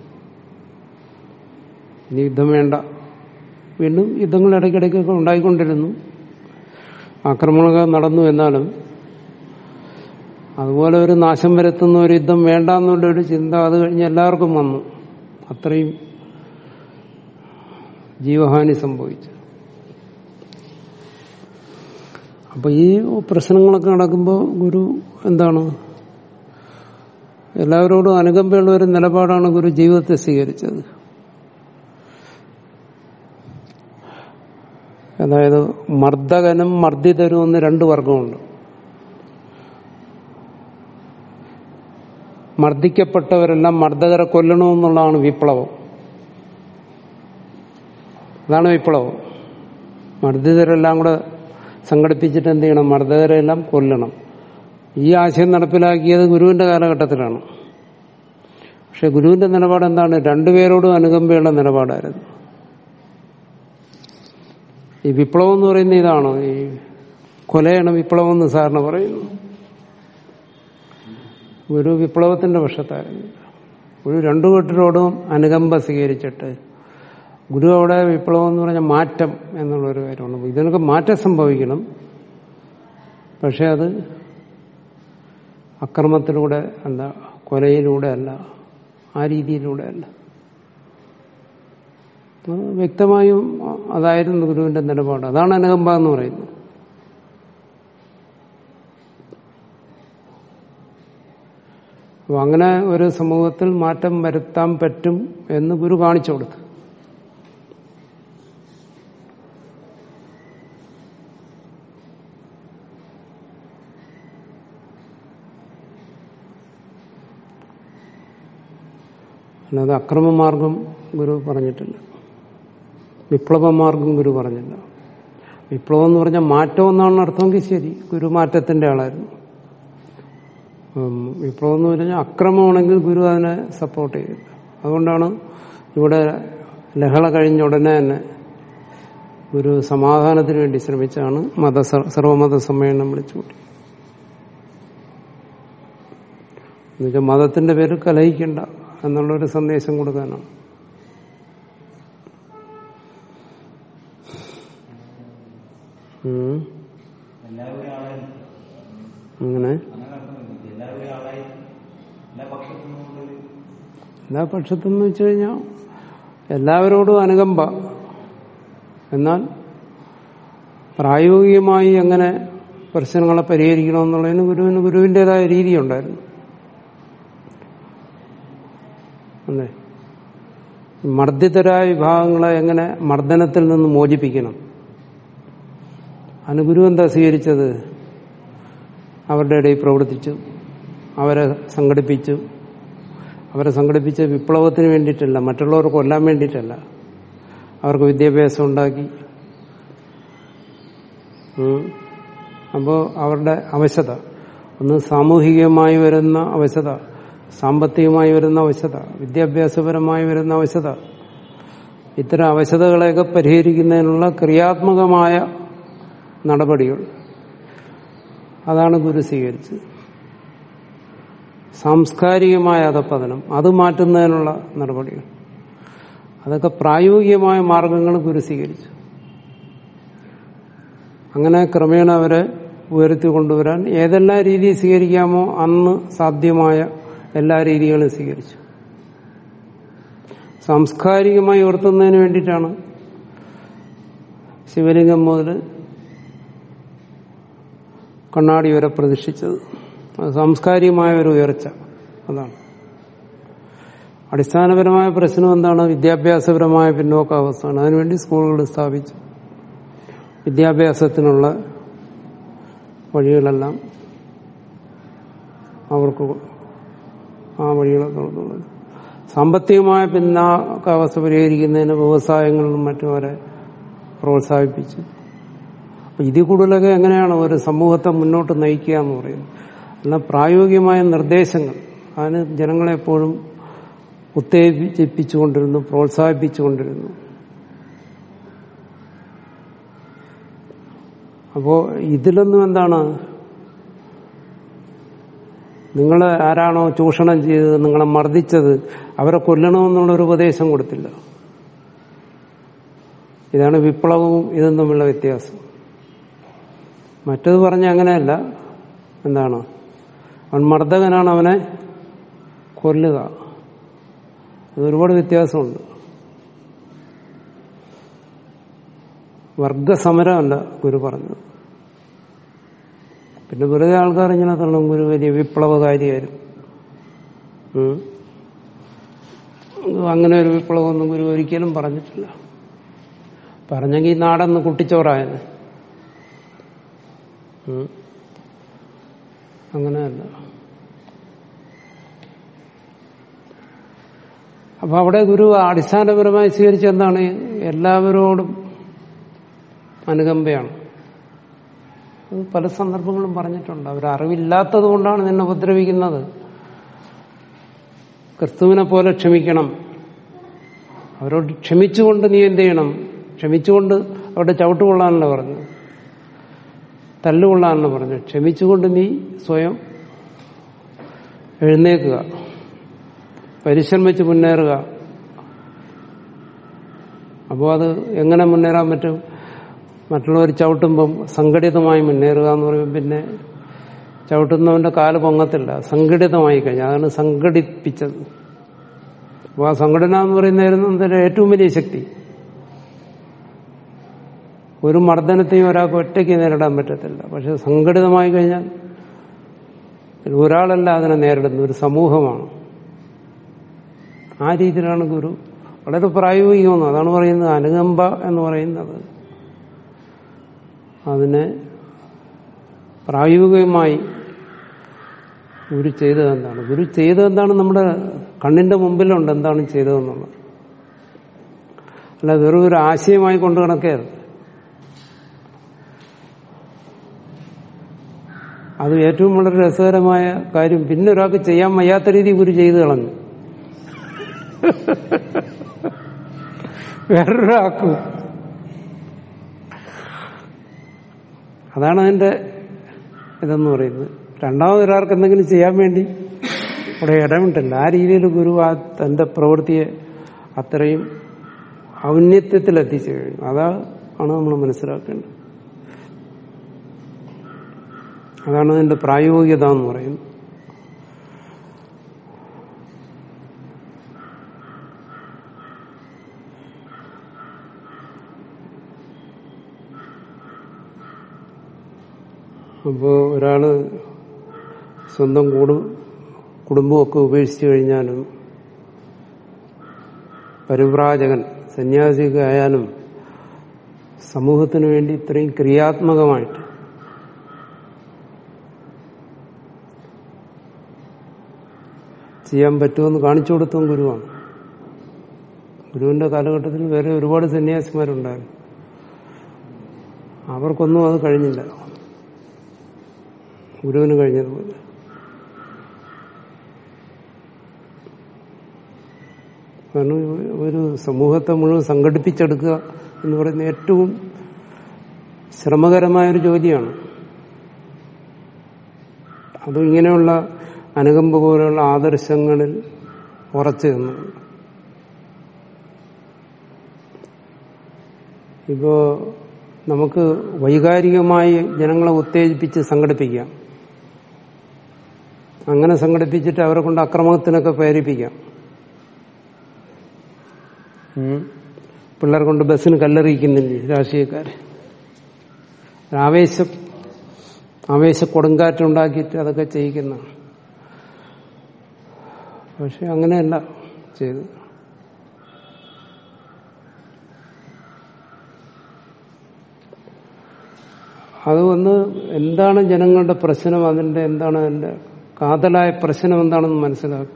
ഇനി യുദ്ധം വേണ്ട വീണ്ടും യുദ്ധങ്ങൾ ഇടയ്ക്കിടയ്ക്കൊക്കെ ഉണ്ടായിക്കൊണ്ടിരുന്നു ആക്രമണങ്ങൾ നടന്നു എന്നാലും അതുപോലെ ഒരു നാശം വരുത്തുന്ന ഒരു യുദ്ധം വേണ്ട എന്നുള്ള ഒരു ചിന്ത അത് കഴിഞ്ഞ് എല്ലാവർക്കും വന്നു അത്രയും ജീവഹാനി സംഭവിച്ചു അപ്പൊ ഈ പ്രശ്നങ്ങളൊക്കെ നടക്കുമ്പോൾ ഗുരു എന്താണ് എല്ലാവരോടും അനുകമ്പയുള്ള ഒരു നിലപാടാണ് ഗുരു ജീവിതത്തെ സ്വീകരിച്ചത് അതായത് മർദ്ദകനും മർദ്ദിതരും എന്ന് രണ്ട് വർഗമുണ്ട് മർദ്ദിക്കപ്പെട്ടവരെല്ലാം മർദ്ദകരെ കൊല്ലണമെന്നുള്ളതാണ് വിപ്ലവം അതാണ് വിപ്ലവം മർദ്ദിതരെല്ലാം കൂടെ സംഘടിപ്പിച്ചിട്ട് എന്ത് ചെയ്യണം മർദ്ദകരെല്ലാം കൊല്ലണം ഈ ആശയം നടപ്പിലാക്കിയത് ഗുരുവിന്റെ കാലഘട്ടത്തിലാണ് പക്ഷെ ഗുരുവിന്റെ നിലപാട് എന്താണ് രണ്ടുപേരോടും അനുകമ്പയുള്ള നിലപാടായിരുന്നു ഈ വിപ്ലവം എന്ന് പറയുന്ന ഇതാണോ ഈ കൊലയാണ് വിപ്ലവം എന്ന് സാറിന് പറയുന്നു ഗുരു വിപ്ലവത്തിന്റെ പക്ഷത്തായിരുന്നു ഗുരു രണ്ടു കൂട്ടരോടും അനുകമ്പ സ്വീകരിച്ചിട്ട് ഗുരു അവിടെ വിപ്ലവം എന്ന് പറഞ്ഞ മാറ്റം എന്നുള്ളൊരു കാര്യമാണ് ഇതിനൊക്കെ മാറ്റം സംഭവിക്കണം പക്ഷെ അത് അക്രമത്തിലൂടെ അല്ല കൊലയിലൂടെ അല്ല ആ രീതിയിലൂടെ അല്ല അത് വ്യക്തമായും അതായിരുന്നു ഗുരുവിന്റെ നിലപാട് അതാണ് അനുകമ്പ എന്ന് പറയുന്നത് അപ്പൊ അങ്ങനെ ഒരു സമൂഹത്തിൽ മാറ്റം വരുത്താൻ പറ്റും എന്ന് ഗുരു കാണിച്ചു കൊടുത്തു അല്ലാതെ അക്രമമാർഗം ഗുരു പറഞ്ഞിട്ടില്ല വിപ്ലവമാർഗം ഗുരു പറഞ്ഞില്ല വിപ്ലവം എന്ന് പറഞ്ഞാൽ മാറ്റം എന്നാണ് അർത്ഥമെങ്കിൽ ശരി ഗുരു മാറ്റത്തിന്റെ ആളായിരുന്നു ഉം, വിപ്ലവം എന്ന് പറഞ്ഞാൽ അക്രമമാണെങ്കിൽ ഗുരു അതിനെ സപ്പോർട്ട് ചെയ്തില്ല അതുകൊണ്ടാണ് ഇവിടെ ലഹള കഴിഞ്ഞ ഉടനെ തന്നെ ഗുരു സമാധാനത്തിന് വേണ്ടി ശ്രമിച്ചാണ് മത സർവമത സമ്മേളനം വിളിച്ചുകൂട്ടി എന്നുവെച്ചാൽ മതത്തിന്റെ പേര് കലഹിക്കണ്ട എന്നുള്ളൊരു സന്ദേശം കൊടുക്കാനാണ് ഉം. എല്ലാവരും ആളായി അങ്ങനെ അങ്ങനെ അർത്ഥമില്ല എല്ലാവരും ആളായി എല്ലാ പക്ഷത്തു നിന്നുള്ളൊരു എല്ലാ പക്ഷത്തെന്ന് വെച്ച് കഴിഞ്ഞാൽ എല്ലാവരോടും അനുകമ്പ എന്നാൽ പ്രായോഗികമായി എങ്ങനെ പ്രശ്നങ്ങളെ പരിഹരിക്കണമെന്നുള്ളതിന് ഗുരുവിന് ഗുരുവിൻ്റെതായ രീതിയുണ്ടായിരുന്നു അല്ലേ മർദ്ദിതരായ വിഭാഗങ്ങളെ എങ്ങനെ മർദ്ദനത്തിൽ നിന്ന് മോചിപ്പിക്കണം അതിന് ഗുരു എന്താ സ്വീകരിച്ചത് അവരുടെ ഇടയിൽ പ്രവർത്തിച്ചു അവരെ സംഘടിപ്പിച്ചു അവരെ സംഘടിപ്പിച്ച വിപ്ലവത്തിന് വേണ്ടിയിട്ടല്ല മറ്റുള്ളവരെ കൊല്ലാൻ വേണ്ടിയിട്ടല്ല അവർക്ക് വിദ്യാഭ്യാസം ഉണ്ടാക്കി ഉം. അപ്പോ അവരുടെ അവശത ഒന്ന് സാമൂഹികമായി വരുന്ന അവശത സാമ്പത്തികമായി വരുന്ന അവശത വിദ്യാഭ്യാസപരമായി വരുന്ന അവശത ഇത്തരം അവശതകളെയൊക്കെ പരിഹരിക്കുന്നതിനുള്ള ക്രിയാത്മകമായ നടപടികൾ അതാണ് ഗുരു സ്വീകരിച്ചത് സാംസ്കാരികമായ അധപ്പതനം അത് മാറ്റുന്നതിനുള്ള നടപടികൾ അതൊക്കെ പ്രായോഗികമായ മാർഗങ്ങൾ ഗുരു സ്വീകരിച്ചു അങ്ങനെ ക്രമേണ അവരെ ഉയർത്തി കൊണ്ടുവരാൻ ഏതെല്ലാം രീതി സ്വീകരിക്കാമോ അന്ന് സാധ്യമായ എല്ലാ രീതികളും സ്വീകരിച്ചു സാംസ്കാരികമായി ഉയർത്തുന്നതിന് വേണ്ടിയിട്ടാണ് ശിവലിംഗം മുതൽ കണ്ണാടി വരെ പ്രതിഷ്ഠിച്ചത് അത് സാംസ്കാരികമായ ഒരു ഉയർച്ച അതാണ് അടിസ്ഥാനപരമായ പ്രശ്നം എന്താണ് വിദ്യാഭ്യാസപരമായ പിന്നോക്കാവസ്ഥയാണ് അതിനുവേണ്ടി സ്കൂളുകൾ സ്ഥാപിച്ചു വിദ്യാഭ്യാസത്തിനുള്ള വഴികളെല്ലാം അവർക്ക് ആ വഴികളെ തുറന്നുള്ളത് സാമ്പത്തികമായ പിന്നാക്കാവസ്ഥ പരിഹരിക്കുന്നതിന് വ്യവസായങ്ങളിലും മറ്റും അവരെ പ്രോത്സാഹിപ്പിച്ചു അപ്പൊ ഇതിൽ കൂടുതലൊക്കെ എങ്ങനെയാണ് ഒരു സമൂഹത്തെ മുന്നോട്ട് നയിക്കുക എന്ന് പറയുന്നത് എന്നാൽ പ്രായോഗികമായ നിർദ്ദേശങ്ങൾ അതിന് ജനങ്ങളെ എപ്പോഴും ഉത്തേജിപ്പിച്ചുകൊണ്ടിരുന്നു പ്രോത്സാഹിപ്പിച്ചുകൊണ്ടിരുന്നു അപ്പോ ഇതിലൊന്നും എന്താണ് നിങ്ങൾ ആരാണോ ചൂഷണം ചെയ്തത് നിങ്ങളെ മർദ്ദിച്ചത് അവരെ കൊല്ലണമെന്നുള്ളൊരു ഉപദേശം കൊടുത്തില്ല ഇതാണ് വിപ്ലവവും ഇതും തമ്മിലുള്ള വ്യത്യാസം മറ്റത് പറഞ്ഞ അങ്ങനെയല്ല എന്താണ് അവൻ മർദ്ദകനാണ് അവനെ കൊല്ലുക അത് ഒരുപാട് വ്യത്യാസമുണ്ട് വർഗസമരമല്ല ഗുരു പറഞ്ഞത് പിന്നെ വെറുതെ ആൾക്കാർ ഇങ്ങനെ തള്ളും ഗുരു വലിയ വിപ്ലവകാരിയായിരുന്നു ഉം. അങ്ങനെ ഒരു വിപ്ലവമൊന്നും ഗുരു ഒരിക്കലും പറഞ്ഞിട്ടില്ല പറഞ്ഞെങ്കിൽ ഈ നാടൊന്ന് കുട്ടിച്ചോറായത് ഉം. അങ്ങനെയല്ല അപ്പൊ അവിടെ ഗുരു അടിസ്ഥാനപരമായി സ്വീകരിച്ച എന്താണ് എല്ലാവരോടും അനുകമ്പയാണ് അത് പല സന്ദർഭങ്ങളും പറഞ്ഞിട്ടുണ്ട് അവർ അറിവില്ലാത്തത് കൊണ്ടാണ് നിന്നെ ഉപദ്രവിക്കുന്നത് ക്രിസ്തുവിനെ പോലെ ക്ഷമിക്കണം അവരോട് ക്ഷമിച്ചുകൊണ്ട് നീ എന്ത് ചെയ്യണം ക്ഷമിച്ചുകൊണ്ട് അവരുടെ ചവിട്ടുകൊള്ളാനല്ല പറഞ്ഞു തല്ലുകൊള്ളാനല്ല പറഞ്ഞു ക്ഷമിച്ചുകൊണ്ട് നീ സ്വയം എഴുന്നേക്കുക പരിശ്രമിച്ച് മുന്നേറുക അപ്പോൾ അത് എങ്ങനെ മുന്നേറാൻ പറ്റും മറ്റുള്ളവർ ചവിട്ടുമ്പം സംഘടിതമായി മുന്നേറുക എന്ന് പറയുമ്പോൾ പിന്നെ ചവിട്ടുന്നവന്റെ കാല് പൊങ്ങത്തില്ല സംഘടിതമായി കഴിഞ്ഞാൽ അതാണ് സംഘടിപ്പിച്ചത് അപ്പോൾ ആ സംഘടന എന്ന് പറയുന്നതായിരുന്നു അതിന്റെ ഏറ്റവും വലിയ ശക്തി ഒരു മർദ്ദനത്തെയും ഒരാൾക്ക് ഒറ്റയ്ക്ക് നേരിടാൻ പറ്റത്തില്ല പക്ഷെ സംഘടിതമായി കഴിഞ്ഞാൽ ഒരാളല്ല അതിനെ നേരിടുന്നത് ഒരു സമൂഹമാണ് ആ രീതിയിലാണ് ഗുരു വളരെ പ്രായോഗികമെന്ന് അതാണ് പറയുന്നത് അനുകമ്പ എന്ന് പറയുന്നത് അതിനെ പ്രായോഗികമായി ഗുരു ചെയ്തത് എന്താണ് ഗുരു ചെയ്തത് എന്താണ് നമ്മുടെ കണ്ണിന്റെ മുമ്പിലുണ്ട് എന്താണ് ചെയ്തതെന്നുള്ളത് അല്ല വെറും ഒരു ആശയമായി കൊണ്ടു കണക്കരുത് അത് ഏറ്റവും വളരെ രസകരമായ കാര്യം പിന്നെ ഒരാൾക്ക് ചെയ്യാൻ വയ്യാത്ത രീതി ഗുരു ചെയ്തു കളഞ്ഞു വേറൊരാൾക്കും അതാണ് അതിന്റെ ഇതെന്ന് പറയുന്നത് രണ്ടാമതൊരാൾക്ക് എന്തെങ്കിലും ചെയ്യാൻ വേണ്ടി അവിടെ ഇടമുണ്ടല്ല ആ രീതിയിൽ ഗുരു ആ തന്റെ പ്രവൃത്തിയെ അത്രയും ഔന്നത്യത്തിൽ എത്തിച്ചു കഴിഞ്ഞു അതാ ആണ് നമ്മൾ മനസ്സിലാക്കേണ്ടത് അതാണ് അതിന്റെ പ്രായോഗികത എന്ന് പറയുന്നത് അപ്പോൾ ഒരാള് സ്വന്തം കൂടു കുടുംബമൊക്കെ ഉപേക്ഷിച്ചു കഴിഞ്ഞാലും പരിവ്രാജകൻ സന്യാസിക ആയാലും സമൂഹത്തിന് വേണ്ടി ഇത്രയും ക്രിയാത്മകമായിട്ട് ചെയ്യാൻ പറ്റുമെന്ന് കാണിച്ചു കൊടുത്തതും ഗുരുവാണ് ഗുരുവിന്റെ കാലഘട്ടത്തിൽ വേറെ ഒരുപാട് സന്യാസിമാരുണ്ടായിരുന്നു അവർക്കൊന്നും അത് കഴിഞ്ഞില്ല ഗുരുവിന് കഴിഞ്ഞതുപോലെ കാരണം ഒരു സമൂഹത്തെ മുഴുവൻ സംഘടിപ്പിച്ചെടുക്കുക എന്ന് പറയുന്ന ഏറ്റവും ശ്രമകരമായൊരു ജോലിയാണ് അതും ഇങ്ങനെയുള്ള അനുകമ്പ പോലെയുള്ള ആദർശങ്ങളിൽ ഉറച്ചു നിന്നു ഇപ്പോ നമുക്ക് വൈകാരികമായി ജനങ്ങളെ ഉത്തേജിപ്പിച്ച് സംഘടിപ്പിക്കാം അങ്ങനെ സംഘടിപ്പിച്ചിട്ട് അവരെ കൊണ്ട് അക്രമത്തിനൊക്കെ പ്രേരിപ്പിക്കാം ഉം. പിള്ളേരെ കൊണ്ട് ബസ്സിന് കല്ലെറിയിക്കുന്നില്ലേ രാഷ്ട്രീയക്കാർ ആവേശം ആവേശ കൊടുങ്കാറ്റുണ്ടാക്കിയിട്ട് അതൊക്കെ ചെയ്യിക്കുന്ന പക്ഷെ അങ്ങനെയല്ല ചെയ്ത് അത് വന്ന് എന്താണ് ജനങ്ങളുടെ പ്രശ്നം അതിന്റെ എന്താണ് അതിന്റെ കാതലായ പ്രശ്നം എന്താണെന്ന് മനസ്സിലാക്കും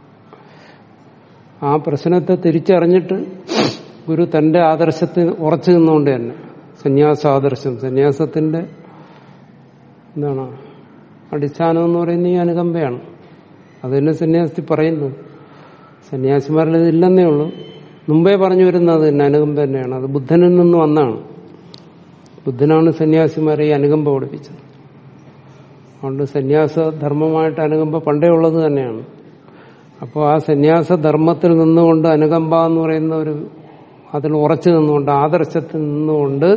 ആ പ്രശ്നത്തെ തിരിച്ചറിഞ്ഞിട്ട് ഗുരു തന്റെ ആദർശത്തിൽ ഉറച്ചു നിന്നുകൊണ്ട് തന്നെ സന്യാസാദർശം സന്യാസത്തിന്റെ എന്താണ് അടിസ്ഥാനം എന്ന് പറയുന്നത് ഈ അനുകമ്പയാണ് അത് തന്നെ സന്യാസത്തിൽ പറയുന്നു സന്യാസിമാരിൽ ഇതില്ലെന്നേ ഉള്ളൂ മുമ്പേ പറഞ്ഞു വരുന്നത് തന്നെ അനുകമ്പ തന്നെയാണ് അത് ബുദ്ധനിൽ നിന്ന് വന്നാണ് ബുദ്ധനാണ് സന്യാസിമാരെ ഈ അനുകമ്പ പഠിപ്പിച്ചത് അതുകൊണ്ട് സന്യാസ ധർമ്മമായിട്ട് അനുകമ്പ പണ്ടേ ഉള്ളത് തന്നെയാണ് അപ്പോൾ ആ സന്യാസ ധർമ്മത്തിൽ നിന്നുകൊണ്ട് അനുകമ്പ എന്ന് പറയുന്ന ഒരു അതിൽ ഉറച്ചു നിന്നുകൊണ്ട് ആദർശത്തിൽ നിന്നുകൊണ്ട്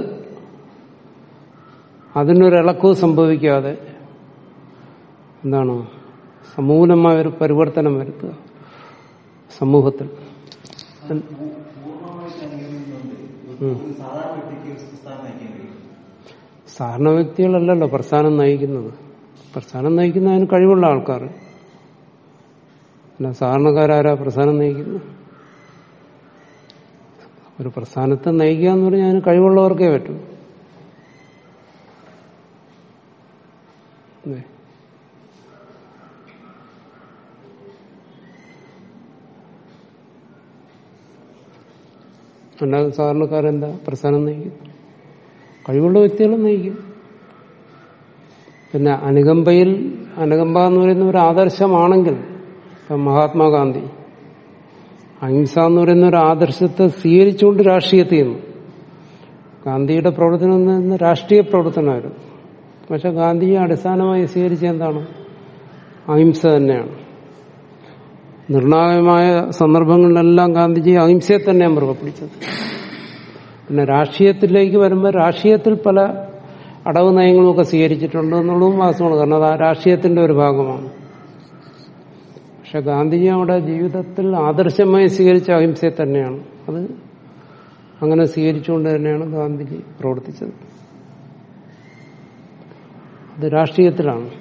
അതിനൊരു ഇളക്കവും സംഭവിക്കാതെ എന്താണ് സമൂലമായ ഒരു പരിവർത്തനം വരുത്തുക സമൂഹത്തിൽ പൂർണ്ണമായിട്ട് അനുകരിക്കുന്നുണ്ട് ഉം. ഒരു സാധാരണ വ്യക്തിക്ക് ഒരു പ്രസ്ഥാനം നയിക്കാൻ കഴിയും സാധാരണ വ്യക്തികളല്ലല്ലോ പ്രസ്ഥാനം നയിക്കുന്നത് പ്രസ്ഥാനം നയിക്കുന്ന അതിന് കഴിവുള്ള ആൾക്കാർ അല്ല സാധാരണക്കാരാരാ പ്രസ്ഥാനം നയിക്കുന്നത് ഒരു പ്രസ്ഥാനത്തെ നയിക്കുക എന്ന് പറഞ്ഞാൽ അതിന് കഴിവുള്ളവർക്കേ പറ്റൂ അതെ. അല്ലാതെ സാധാരണക്കാരെന്താ പ്രസ്ഥാനം നയിക്കും കഴിവുള്ള വ്യക്തികളെ നയിക്കും പിന്നെ അനുകമ്പയിൽ അനുകമ്പ എന്ന് പറയുന്ന ഒരു ആദർശമാണെങ്കിൽ ഇപ്പം മഹാത്മാഗാന്ധി അഹിംസ എന്ന് പറയുന്ന ഒരു ആദർശത്തെ സ്വീകരിച്ചുകൊണ്ട് രാഷ്ട്രീയത്തിൽ നിന്നു ഗാന്ധിയുടെ പ്രവർത്തനം എന്ന് പറയുന്നത് രാഷ്ട്രീയ പ്രവർത്തനമായിരുന്നു പക്ഷെ ഗാന്ധിയെ അടിസ്ഥാനമായി സ്വീകരിച്ച എന്താണ് അഹിംസ തന്നെയാണ് നിർണായകമായ സന്ദർഭങ്ങളിലെല്ലാം ഗാന്ധിജി അഹിംസയെ തന്നെയാണ് മുറുകെ പിടിച്ചത് പിന്നെ രാഷ്ട്രീയത്തിലേക്ക് വരുമ്പോൾ രാഷ്ട്രീയത്തിൽ പല അടവ് നയങ്ങളുമൊക്കെ സ്വീകരിച്ചിട്ടുണ്ട് എന്നുള്ളതും വാസ്തവമാണ് കാരണം അത് ആ രാഷ്ട്രീയത്തിന്റെ ഒരു ഭാഗമാണ് പക്ഷെ ഗാന്ധിജി അവിടെ ജീവിതത്തിൽ ആദർശമായി സ്വീകരിച്ച അഹിംസയെ തന്നെയാണ് അത് അങ്ങനെ സ്വീകരിച്ചുകൊണ്ട് തന്നെയാണ് ഗാന്ധിജി പ്രവർത്തിച്ചത് അത് രാഷ്ട്രീയത്തിലാണ്